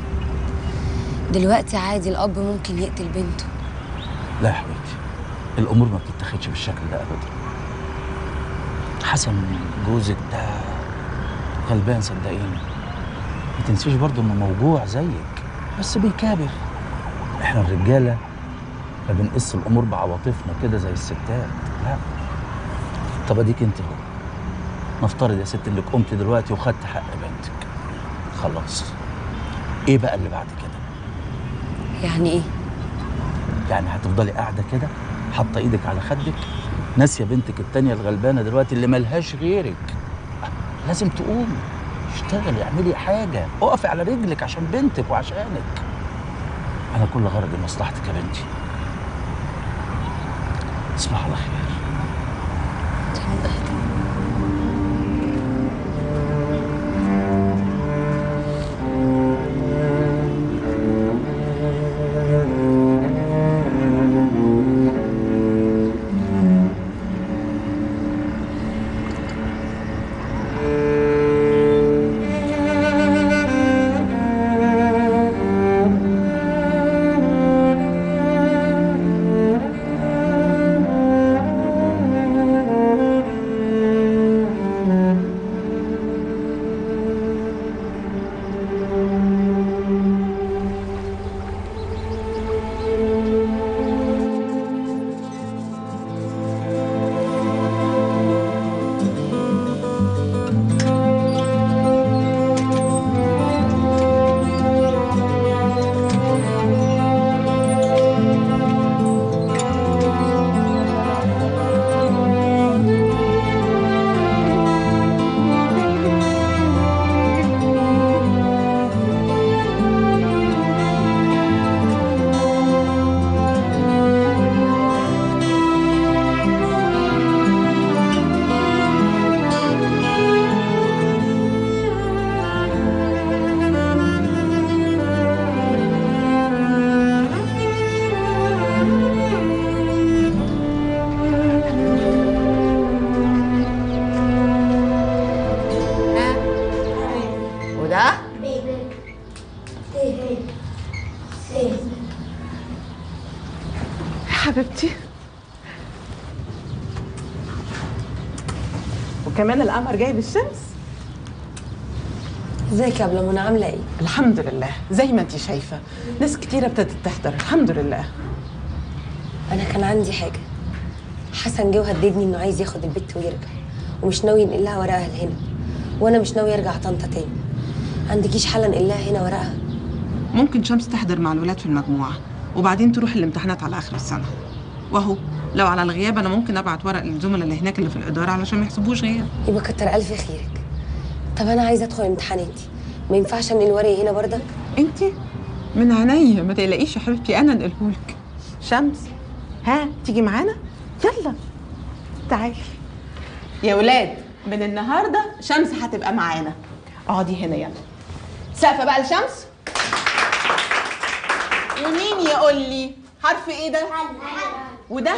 دلوقتي عادي الاب ممكن يقتل بنته لا يا حبيبتي الامور ما بتتاخدش بالشكل ده ابدا حسن جوزك ده غلبان صدقيني ما تنسيش برضه انه موجوع زيك بس بيكابر احنا الرجاله ما بنقيس الامور بعواطفنا كده زي الستات لا طب اديك انت اهو نفترض يا ست انك قمت دلوقتي وخدت حق بنتك خلاص ايه بقى اللي بعد كده يعني ايه يعني هتفضلي قاعده كده حاطه ايدك على خدك ناسيه بنتك التانية الغلبانه دلوقتي اللي ملهاش غيرك لازم تقومي اشتغلي اعملي حاجه اقفي على رجلك عشان بنتك وعشانك انا كل غرضي مصلحتك يا بنتي تصبح على خير وده حبيبتي وكمان القمر جايب الشمس ازيك يا ابله منى عامله ايه الحمد لله زي ما انت شايفه ناس كتيره ابتدت تحضر الحمد لله انا كان عندي حاجه حسن جه وهددني انه عايز ياخد البت ويرجع ومش ناوي ينقل لها ورقها لهنا وانا مش ناوي ارجع طنطا تاني عندكيش حل انقل لها هنا ورقها ممكن شمس تحضر مع الولاد في المجموعه وبعدين تروح الامتحانات على اخر السنه وهو لو على الغياب انا ممكن ابعت ورق للزملاء اللي هناك اللي في الاداره علشان ما يحسبوش غياب يبقى كتر الف خيرك طب انا عايزه ادخل امتحاناتي ما ينفعش انقل ورقي هنا برضك انت من عينيا ما تقلقيش يا حبيبتي انا انقلهولك شمس ها تيجي معانا يلا تعالي يا ولاد من النهارده شمس هتبقى معانا اقعدي هنا يلا سقفه بقى لشمس ومين يقول لي حرف ايه ده وده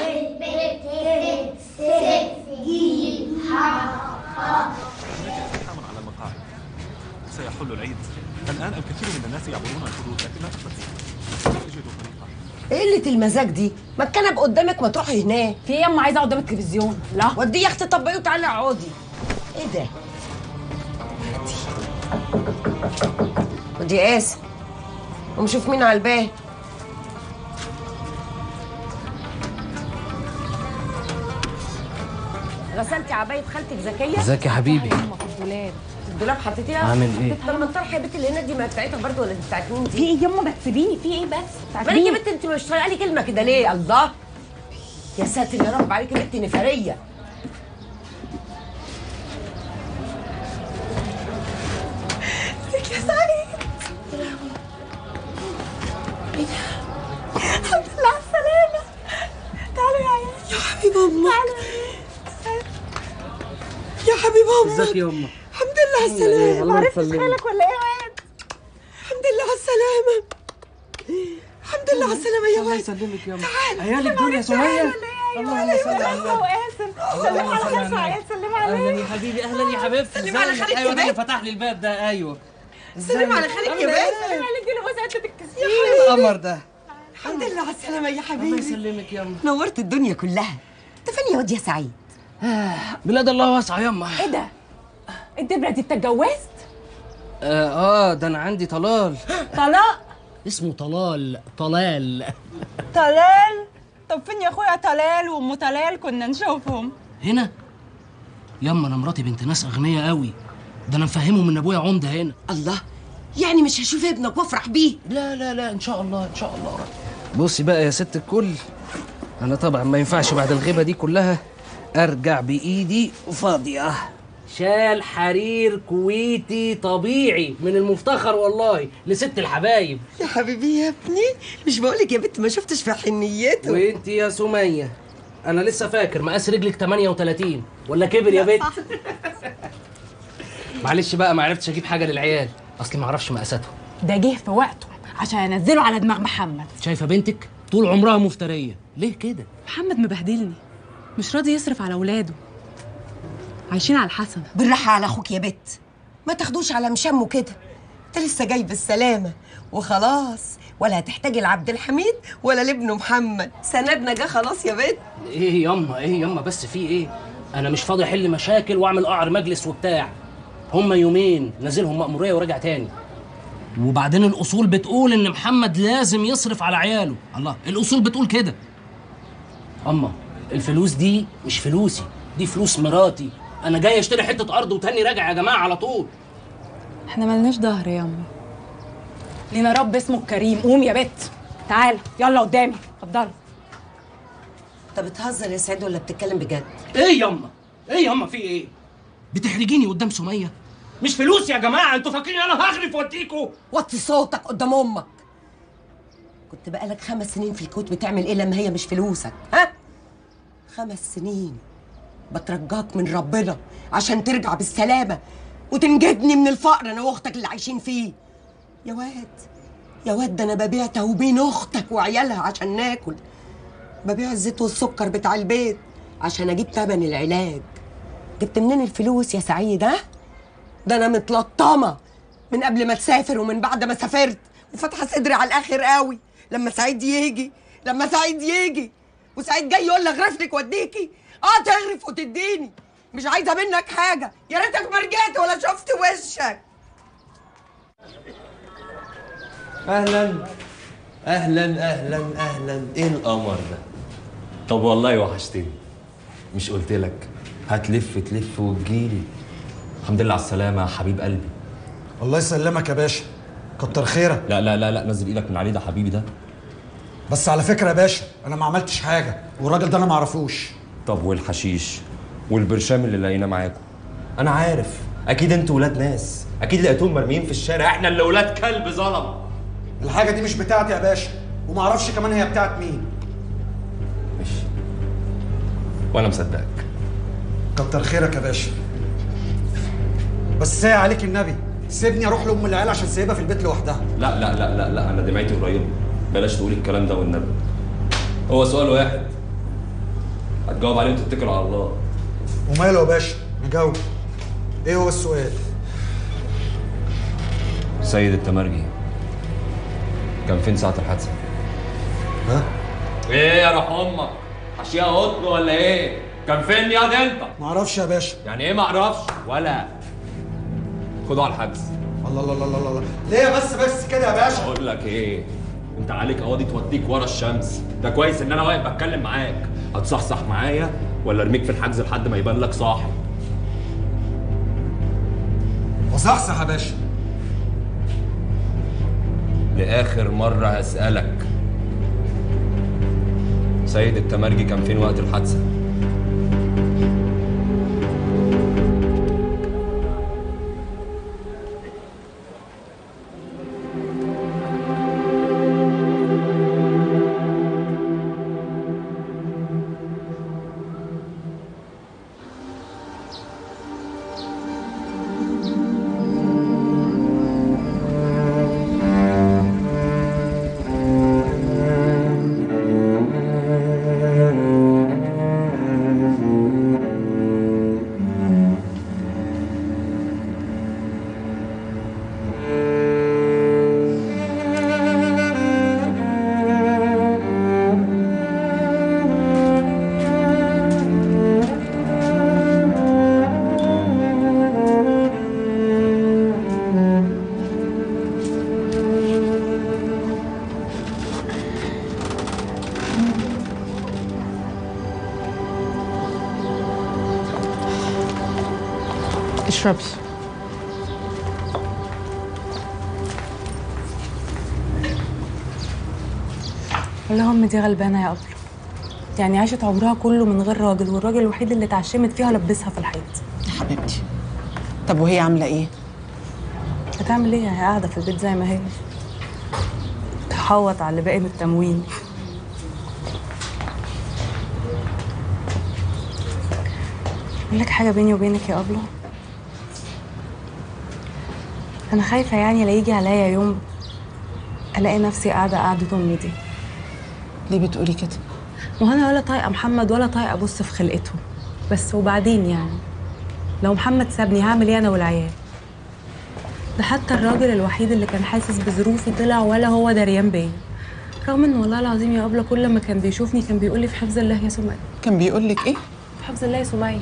على المقاعد سيحل العيد الآن الكثير من الناس يعبرون الحدود لكن لا تستطيع تجد طريقة ايه قله المزاج دي ما الكنب قدامك ما تروحي هناك في ايه يا اما عايزه اقعد قدام التلفزيون لا ودي يا اختي طبقي وتعالي اقعدي ايه ده ودي قاسم ونشوف مين على الباب غسلتي عبايه خالتك زكيه ازيك يا حبيبي في الدولاب في الدولاب حطيتيها عامل ايه؟ طب ما الطرحه يا بنت اللي هناك دي ما بتاعتها برضه ولا دي بتاعت مين دي؟ في ايه يما ما تسيبيني في ايه بس بتاعت مالك يا مين؟ بنت انت مش طايقه لي كلمه كده ليه الله يا ساتر يا رب عليك يا بنت نفريه ازيك يا سعيد ايه ده الحمد لله على السلامة تعالوا يا عيال يا حبيب امك يا حبيب امك ازيك يا امه الحمد لله على السلامة الله معرفتش يسلمك. خالك ولا ايه يا واد الحمد لله على السلامة الحمد لله على السلامة يا الله واد يسلمك يا امه تعال عيالك دول يا سميه اللهم صل على النبي وقاسم سلم على خالك عيال سلم اهلا عليه يا حبيبي اهلا يا حبيبتي سلم على ازيك؟ خالك ايوه يا ده اللي بنت. فتح لي الباب ده ايوه سلم على ازيك؟ خالك عامل يا ايه؟ بنت سلم عليك دي بص قد الكسير ايه القمر ده الحمد لله على السلامة يا حبيبي الله يسلمك يا امه نورت الدنيا كلها انت فين يا واد يا سعيد بلاد الله واسعه يا امه ايه ده؟ الدبره دي انت اتجوزت؟ اه آه، ده انا عندي طلال طلاق اسمه طلال طلال طلال طب فين يا اخويا طلال وام طلال كنا نشوفهم هنا ياما انا مراتي بنت ناس اغنياء قوي ده انا مفهمه من ابويا عمده هنا الله يعني مش هشوف ابنك وافرح بيه لا لا لا ان شاء الله ان شاء الله بصي بقى يا ست الكل انا طبعا ما ينفعش بعد الغيبه دي كلها ارجع بايدي فاضيه شال حرير كويتي طبيعي من المفتخر والله لست الحبايب يا حبيبي يا ابني مش بقولك يا بنت ما شفتش في حنيته وانت يا سميه انا لسه فاكر مقاس رجلك 38 ولا كبر يا بنت معلش بقى ما عرفتش اجيب حاجه للعيال اصلي ما اعرفش مقاساتهم ده جه في وقته عشان انزله على دماغ محمد شايفه بنتك طول عمرها مفتريه ليه كده محمد مبهدلني مش راضي يصرف على اولاده عايشين على الحسن بالراحه على اخوك يا بت ما تاخدوش على مشامه كده انت لسه جاي بالسلامه وخلاص ولا هتحتاجي لعبد الحميد ولا لابنه محمد سندنا جه خلاص يا بت ايه ياما ايه ياما بس في ايه انا مش فاضي احل مشاكل واعمل قعر مجلس وبتاع هما يومين نازلهم مأمورية وراجع تاني وبعدين الأصول بتقول إن محمد لازم يصرف على عياله الله الأصول بتقول كده أما الفلوس دي مش فلوسي دي فلوس مراتي أنا جاي أشتري حتة أرض وتاني راجع يا جماعة على طول احنا ملناش ظهر يا امي لينا رب اسمه الكريم قوم يا بت تعال يلا قدامي اتفضلي انت بتهزر يا سعيد ولا بتتكلم بجد إيه ياما إيه ياما في إيه بتحرجيني قدام سمية مش فلوس يا جماعة أنتوا فاكرين أنا هغرف وأديكوا وطي صوتك قدام امك كنت بقالك خمس سنين في الكوت بتعمل ايه لما هي مش فلوسك ها خمس سنين بترجاك من ربنا عشان ترجع بالسلامه وتنجدني من الفقر انا واختك اللي عايشين فيه يا واد يا واد ده انا ببيع توبين اختك وعيالها عشان ناكل ببيع الزيت والسكر بتاع البيت عشان اجيب تمن العلاج جبت منين الفلوس يا سعيد ها ده انا متلطمه من قبل ما تسافر ومن بعد ما سافرت وفاتحه صدري على الاخر قوي لما سعيد يجي لما سعيد يجي وسعيد جاي يقول لي اغرف لك واديكي اه تغرف وتديني مش عايزه منك حاجه يا ريتك ما رجعت ولا شفت وشك اهلا اهلا اهلا اهلا ايه القمر ده طب والله وحشتني مش قلت لك هتلف تلف وتجيلي الحمد لله على السلامة يا حبيب قلبي الله يسلمك يا باشا كتر خيرك لا لا لا لا نزل ايدك من عليه ده حبيبي ده بس على فكره يا باشا انا ما عملتش حاجه والراجل ده انا ما اعرفوش طب والحشيش والبرشام اللي لقيناه معاكم انا عارف اكيد انتوا ولاد ناس اكيد لقيتوهم مرميين في الشارع احنا اللي ولاد كلب ظلم الحاجه دي مش بتاعتي يا باشا وما اعرفش كمان هي بتاعت مين وانا مصدقك كتر خيرك يا باشا بس ساعة عليك النبي سيبني اروح لام العيال عشان سايبها في البيت لوحدها لا لا لا لا لا انا دمعتي قريبه بلاش تقولي الكلام ده والنبي هو سؤال واحد هتجاوب عليه وتتكل على الله وماله يا باشا نجاوب ايه هو السؤال سيد التمرجي كان فين ساعة الحادثة؟ ها؟ ايه يا روح امك؟ حشيها قطن ولا ايه؟ كان فين ياض انت؟ معرفش يا باشا يعني ايه معرفش؟ ولا خدوا على الحجز الله الله الله الله الله ليه بس بس كده يا باشا اقول لك ايه؟ انت عليك قواضي توديك ورا الشمس ده كويس ان انا واقف بتكلم معاك هتصحصح معايا ولا ارميك في الحجز لحد ما يبان لك صاحب وصحصح يا باشا لآخر مرة هسألك سيد التمرجي كان فين وقت الحادثة؟ اشربي اللهم دي غلبانه يا قبر يعني عاشت عمرها كله من غير راجل والراجل الوحيد اللي اتعشمت فيها لبسها في الحيط يا حبيبتي طب وهي عامله ايه هتعمل ايه هي قاعده في البيت زي ما هي تحوط على اللي باقي من التموين اقول لك حاجه بيني وبينك يا ابله انا خايفه يعني لا يجي عليا يوم الاقي نفسي قاعده قعده امي دي ليه بتقولي كده وانا ولا طايقه محمد ولا طايقه ابص في خلقته بس وبعدين يعني لو محمد سابني هعمل ايه انا والعيال ده حتى الراجل الوحيد اللي كان حاسس بظروفي طلع ولا هو دريان بيا رغم ان والله العظيم يا ابله كل ما كان بيشوفني كان بيقول لي في حفظ الله يا سمية كان بيقول لك ايه في حفظ الله يا سمية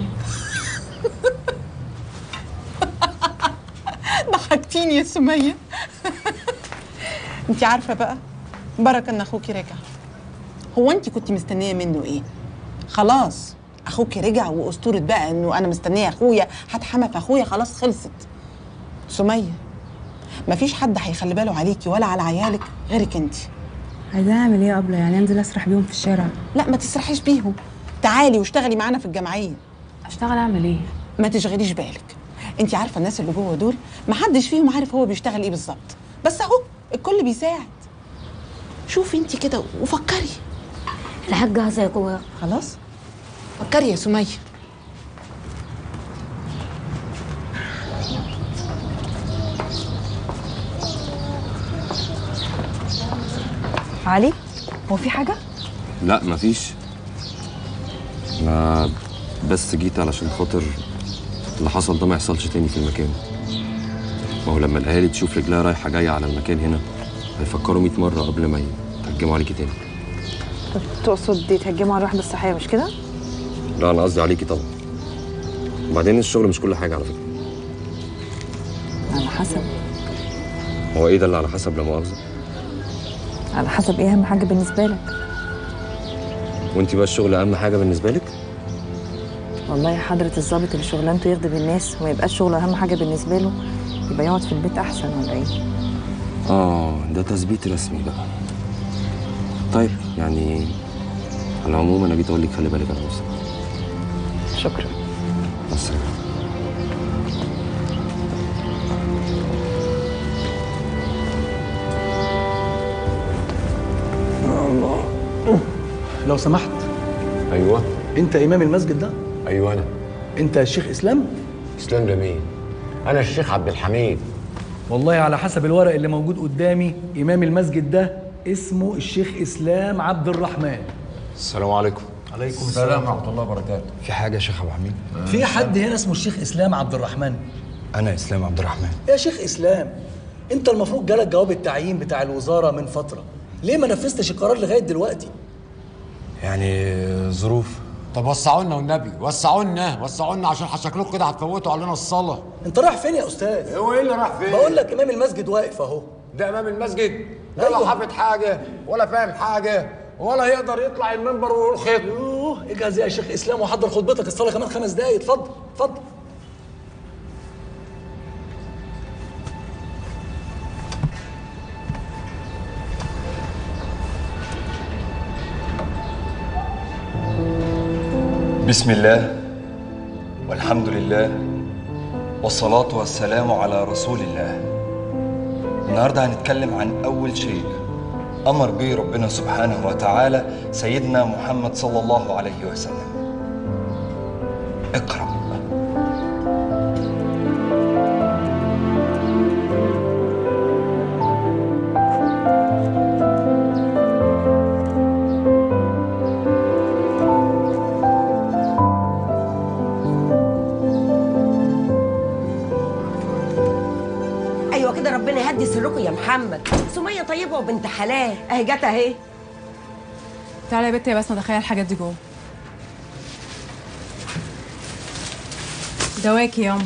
ضحكتيني يا سميه انت عارفه بقى بركه ان اخوكي رجع هو انت كنت مستنيه منه ايه خلاص اخوكي رجع واسطوره بقى انه انا مستنيه اخويا هتحمى في اخويا خلاص خلصت سميه مفيش حد هيخلي باله عليكي ولا على عيالك غيرك انت عايزة اعمل ايه يا ابله يعني انزل اسرح بيهم في الشارع لا ما تسرحيش بيهم تعالي واشتغلي معانا في الجمعيه اشتغل اعمل ايه ما تشغليش بالك انت عارفه الناس اللي جوه دول ما حدش فيهم عارف هو بيشتغل ايه بالظبط بس اهو الكل بيساعد شوفي انت كده وفكري الحاجة عايزة يا جوه خلاص فكري يا سميه علي هو في حاجه لا مفيش انا بس جيت علشان خاطر اللي حصل ده ما يحصلش تاني في المكان ما هو لما الاهالي تشوف رجلها رايحه جايه على المكان هنا هيفكروا 100 مره قبل ما يتهجموا عليكي تاني طب تقصد يتهجموا على الوحده الصحيه مش كده لا انا قصدي عليكي طبعا وبعدين الشغل مش كل حاجه على فكره على حسب هو ايه ده اللي على حسب لا مؤاخذه على حسب ايه اهم حاجه بالنسبه لك وانت بقى الشغل اهم حاجه بالنسبه لك والله يا حضره الظابط اللي شغلانته يخدم الناس وما يبقاش شغله اهم حاجه بالنسبه له يبقى يقعد في البيت احسن ولا ايه اه ده تثبيت رسمي بقى طيب يعني على العموم انا جيت اقول لك خلي بالك على نفسك شكرا مع السلامه لو سمحت ايوه انت امام المسجد ده ايوه انا انت الشيخ اسلام اسلام لمين انا الشيخ عبد الحميد والله على حسب الورق اللي موجود قدامي امام المسجد ده اسمه الشيخ اسلام عبد الرحمن السلام عليكم عليكم السلام ورحمه الله وبركاته في حاجه يا شيخ ابو حميد في حد هنا اسمه الشيخ اسلام عبد الرحمن انا اسلام عبد الرحمن يا شيخ اسلام انت المفروض جالك جواب التعيين بتاع الوزاره من فتره ليه ما نفذتش القرار لغايه دلوقتي يعني ظروف طب وسعوا لنا والنبي وسعوا لنا وسعوا لنا عشان شكلكم كده هتفوتوا علينا الصلاه انت رايح فين يا استاذ هو ايه اللي راح فين بقول لك امام المسجد واقف اهو ده امام المسجد ده لا حافظ حاجه ولا فاهم حاجه ولا يقدر يطلع المنبر ويقول خير اوه اجهز يا شيخ اسلام وحضر خطبتك الصلاه كمان خمس دقايق اتفضل اتفضل بسم الله والحمد لله والصلاة والسلام على رسول الله النهاردة هنتكلم عن أول شيء أمر به ربنا سبحانه وتعالى سيدنا محمد صلى الله عليه وسلم اقرأ ايوه كده ربنا يهدي سركم يا محمد سميه طيبه وبنت حلال اهي جت اهي تعالى يا بنتي يا بسمه دخلي الحاجات دي جوه دواكي ياما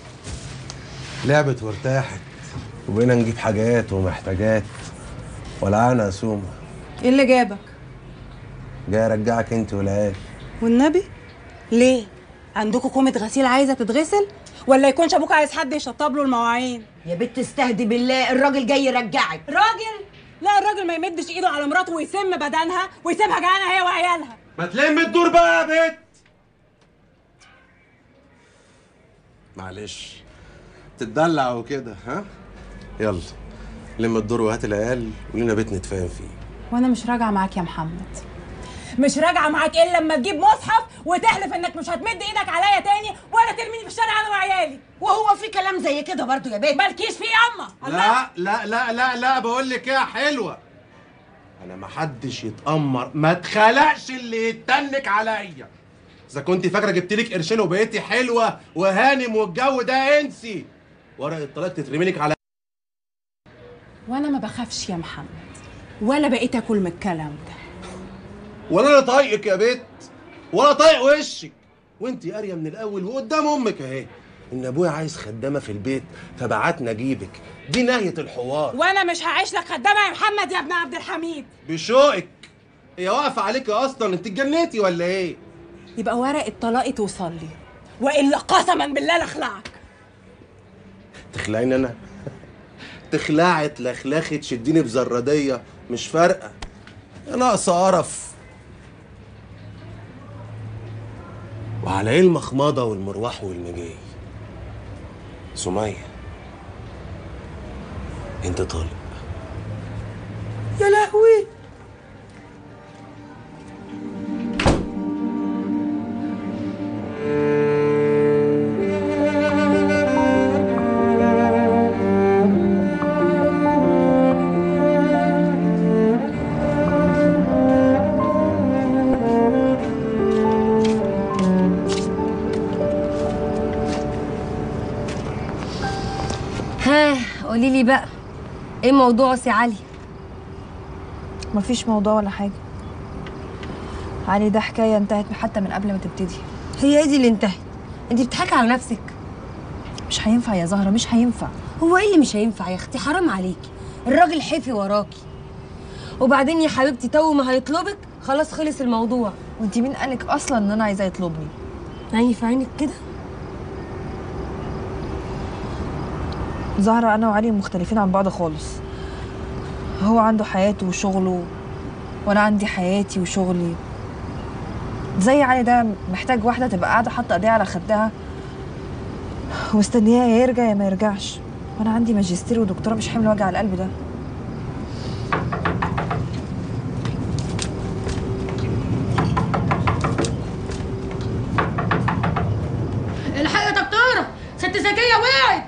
لعبت وارتاحت وبقينا نجيب حاجات ومحتاجات ولا انا يا سومه ايه اللي جابك جاي ارجعك انت والعيال والنبي ليه عندكم كومه غسيل عايزه تتغسل ولا يكونش ابوك عايز حد يشطب له المواعين يا بنت استهدي بالله الراجل جاي يرجعك راجل لا الراجل ما يمدش ايده على مراته ويسم بدنها ويسيبها جعانه هي وعيالها ما تلم الدور بقى يا بت معلش تتدلع وكده ها يلا لم الدور وهات العيال ولينا بيت نتفاهم فيه وانا مش راجعه معاك يا محمد مش راجعه معاك الا لما تجيب مصحف وتحلف انك مش هتمد ايدك عليا تاني ولا ترميني في الشارع انا وعيالي وهو في كلام زي كده برضو يا بنت مالكيش فيه ياما لا لا لا لا لا بقول لك ايه يا حلوه انا ما حدش يتامر ما اتخلقش اللي يتنك عليا اذا كنت فاكره جبت لك قرشين وبقيتي حلوه وهانم والجو ده انسي ورق الطلاق تترمي لك على وانا ما بخافش يا محمد ولا بقيت اكل من الكلام ده ولا انا طايقك يا بت ولا طايق وشك وانت قاريه من الاول وقدام امك اهي ان ابويا عايز خدامه في البيت فبعتنا اجيبك دي نهايه الحوار وانا مش هعيش لك خدامه يا محمد يا ابن عبد الحميد بشوقك هي واقفه عليك اصلا انت اتجنيتي ولا ايه يبقى ورق الطلاق توصل لي والا قسما بالله لاخلعك تخلعيني انا تخلعت لخلخت تشديني بزراديه مش فارقه يا ناقصه قرف وعلى ايه المخمضه والمروح والمجاي سميه انت طالق يا لهوي ها قولي لي بقى ايه موضوع سي علي مفيش موضوع ولا حاجة علي ده حكاية انتهت حتى من قبل ما تبتدي هي دي اللي انتهت انت بتضحكي على نفسك مش هينفع يا زهرة مش هينفع هو ايه اللي مش هينفع يا اختي حرام عليكي الراجل حفي وراكي وبعدين يا حبيبتي تو ما هيطلبك خلاص خلص الموضوع وانت مين قالك اصلا ان انا عايزاه يطلبني عيني في عينك كده زهرة انا وعلي مختلفين عن بعض خالص هو عنده حياته وشغله وانا عندي حياتي وشغلي زي علي ده محتاج واحدة تبقى قاعدة حاطة ايديها على خدها ومستنياه يا يرجع يا ما يرجعش وانا عندي ماجستير ودكتوراه مش حمل وجع القلب ده ست زكيه وقعت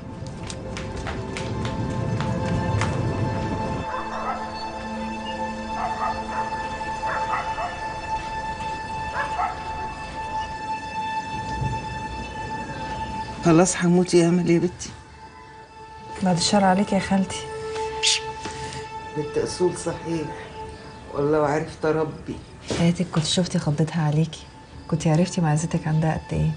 خلاص هموت يا امل يا بنتي بعد الشر عليك يا خالتي بنت اصول صحيح والله وعرفت ربي يا ريتك كنت شفتي خضتها عليكي كنت عرفتي معزتك عندها قد ايه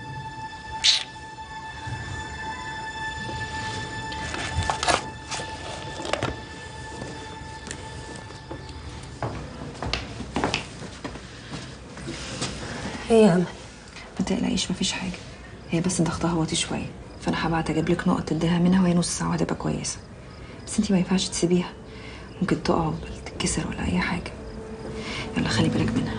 ايه يا امل ما تقلقيش مفيش حاجه هي بس ضغطها واطي شويه فانا هبعت اجيب لك نقط تديها منها وهي نص ساعه وهتبقى كويسه بس انتي ما ينفعش تسيبيها ممكن تقع ولا تتكسر ولا اي حاجه يلا خلي بالك منها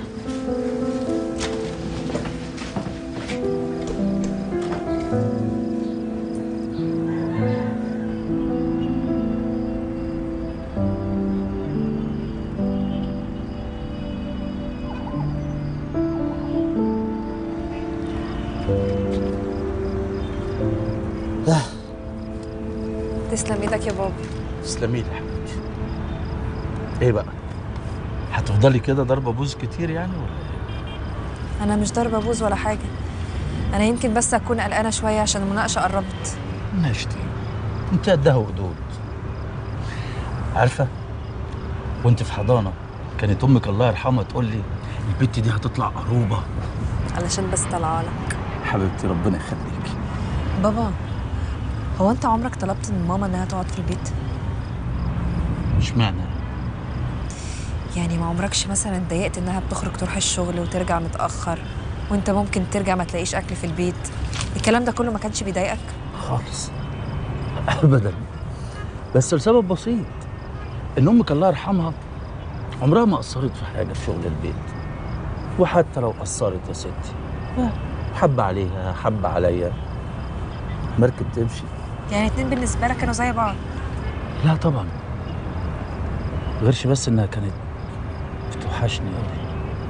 تسلم ايدك يا بابا تسلمي لي يا حبيبتي ايه بقى هتفضلي كده ضربه بوز كتير يعني ولا انا مش ضاربه بوز ولا حاجه انا يمكن بس اكون قلقانه شويه عشان المناقشه قربت نشتي انت قدها وقدود عارفه وانت في حضانه كانت امك الله يرحمها تقول لي البت دي هتطلع قروبه علشان بس طالعه لك حبيبتي ربنا يخليكي بابا هو انت عمرك طلبت من ماما انها تقعد في البيت مش معنى يعني ما عمركش مثلا اتضايقت انها بتخرج تروح الشغل وترجع متاخر وانت ممكن ترجع ما تلاقيش اكل في البيت الكلام ده كله ما كانش بيضايقك خالص ابدا بس لسبب بسيط ان امك الله يرحمها عمرها ما قصرت في حاجه في شغل البيت وحتى لو قصرت يا ستي آه، حب عليها حب عليا مركب تمشي يعني اتنين بالنسبه لك كانوا زي بعض لا طبعا غيرش بس انها كانت بتوحشني قوي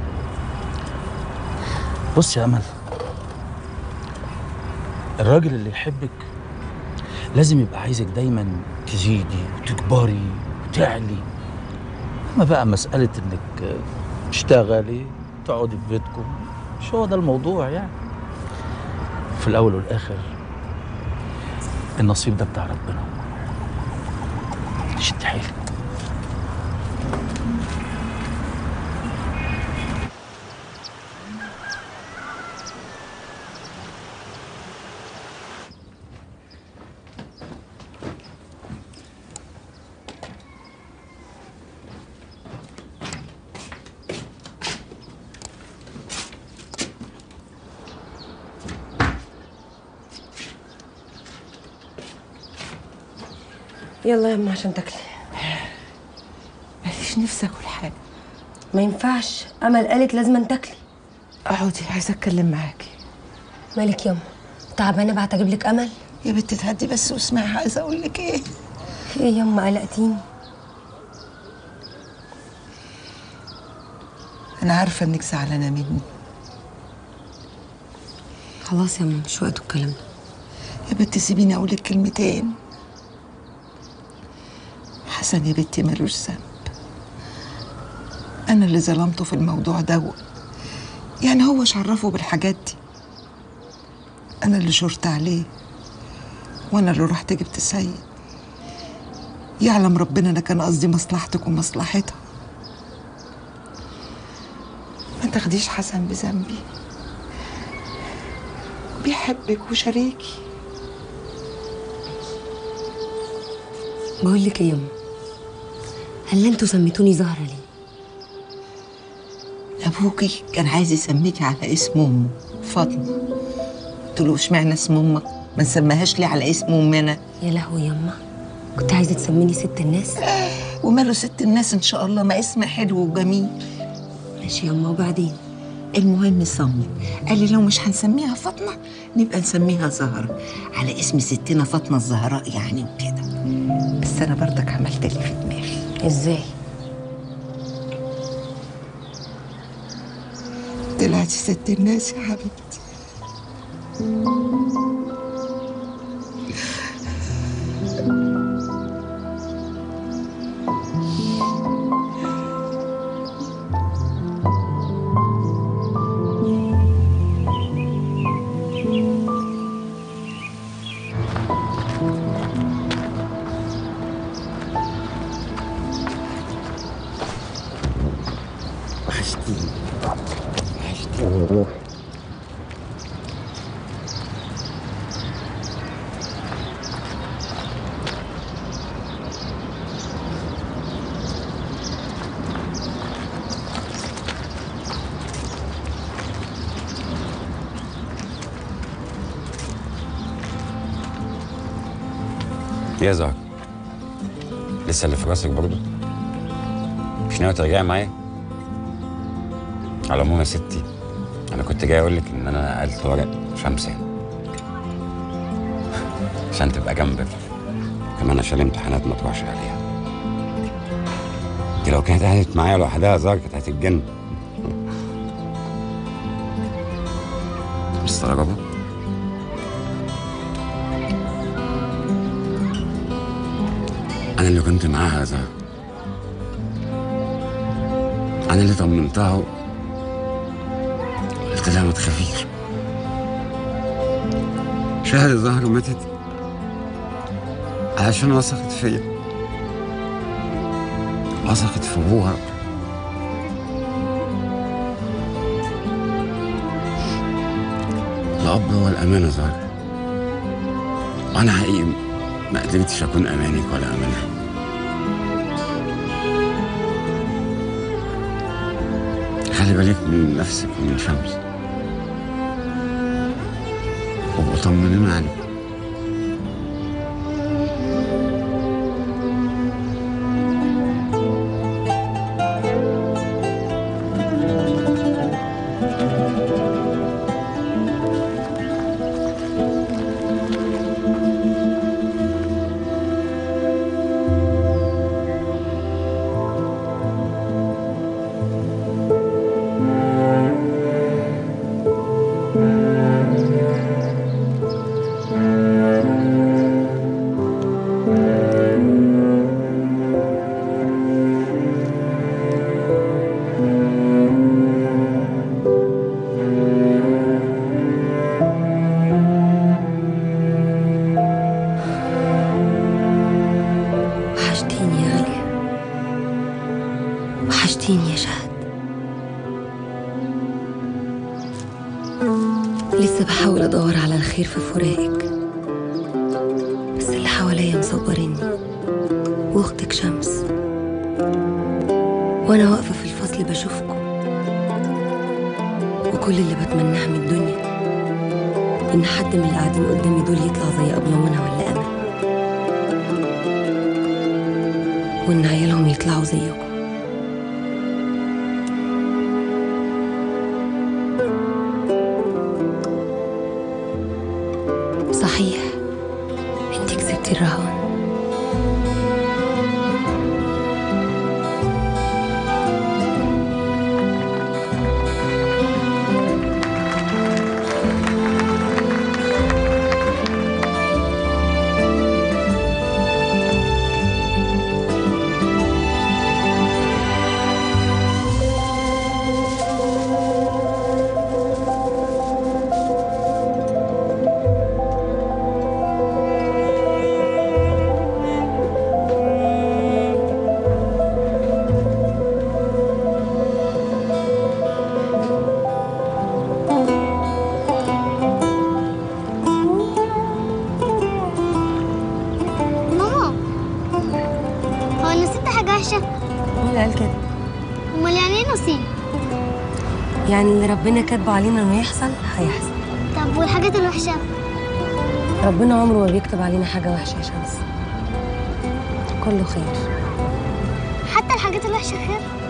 بص يا امل الراجل اللي يحبك لازم يبقى عايزك دايما تزيدي وتكبري وتعلي اما بقى مساله انك تشتغلي تقعدي في بيتكم مش هو ده الموضوع يعني في الاول والاخر النصيب ده بتاع ربنا شد حيلك يلا يا أما عشان تاكلي ماليش نفسي اكل حاجه ما ينفعش امل قالت لازم تاكلي اقعدي عايزه اتكلم معاكي مالك ياما تعبانه بعت اجيب لك امل يا بنتي تهدي بس واسمعي عايزه اقول لك ايه ايه ياما قلقتيني انا عارفه انك زعلانه مني خلاص يا ماما مش وقته الكلام ده يا بنتي سيبيني اقول لك كلمتين حسن يا بنتي ملوش ذنب انا اللي ظلمته في الموضوع دوت يعني هو عرفه بالحاجات دي انا اللي شرت عليه وانا اللي رحت جبت سيد يعلم ربنا انا كان قصدي مصلحتك ومصلحتها ما تاخديش حسن بذنبي بيحبك وشريكي بقول لك ايه ياما هل انتوا سميتوني زهره ليه ابوكي كان عايز يسميكي على اسم امه فاطمه قلت له اشمعنى اسم امك ما نسميهاش ليه على اسم امنا يا لهوي ياما كنت عايزه تسميني ست الناس وماله ست الناس ان شاء الله ما اسم حلو وجميل ماشي ياما وبعدين المهم صمم قال لي لو مش هنسميها فاطمه نبقى نسميها زهره على اسم ستنا فاطمه الزهراء يعني وكده بس انا برضك عملت اللي في دماغي ازاي طلعتي ست الناس يا حبيبتي ايه يا زهر لسه اللي في راسك برضه مش ناوي ترجعي معايا على العموم يا ستي انا كنت جاي اقول لك ان انا نقلت ورق شمسين عشان تبقى جنبك كمان عشان الامتحانات ما تروحش عليها دي لو كانت قعدت معايا لوحدها زهر كانت هتتجن مستغربة؟ أنا اللي كنت معاها يا زهر أنا اللي طمنتها و- قلت لها ما تخافيش شهد زهر ماتت عشان وثقت فيا وثقت في أبوها الأب هو الأمانة زهر وأنا حقيقي ما قدرتش أكون أمانك ولا أمانها خلي بالك من نفسك ومن شمس وابقوا طمنين عليك وحشتيني يا غالية وحشتيني يا شهد لسه بحاول ادور على الخير في فراقك بس اللي حواليا مصبريني واختك شمس وانا واقفه في الفصل بشوفكم وكل اللي بتمناه من الدنيا ان حد من اللي قاعدين قدامي دول يطلع زي ابله منى ولا امل وان عيالهم يطلعوا زيكم صحيح انت كسبتي الرهان ماما هو انا نسيت حاجه وحشه مين اللي قال كده امال يعني ايه نصيب يعني اللي ربنا كاتبه علينا انه يحصل هيحصل طب والحاجات الوحشه ربنا عمره ما بيكتب علينا حاجه وحشه يا شمس كله خير حتى الحاجات الوحشه خير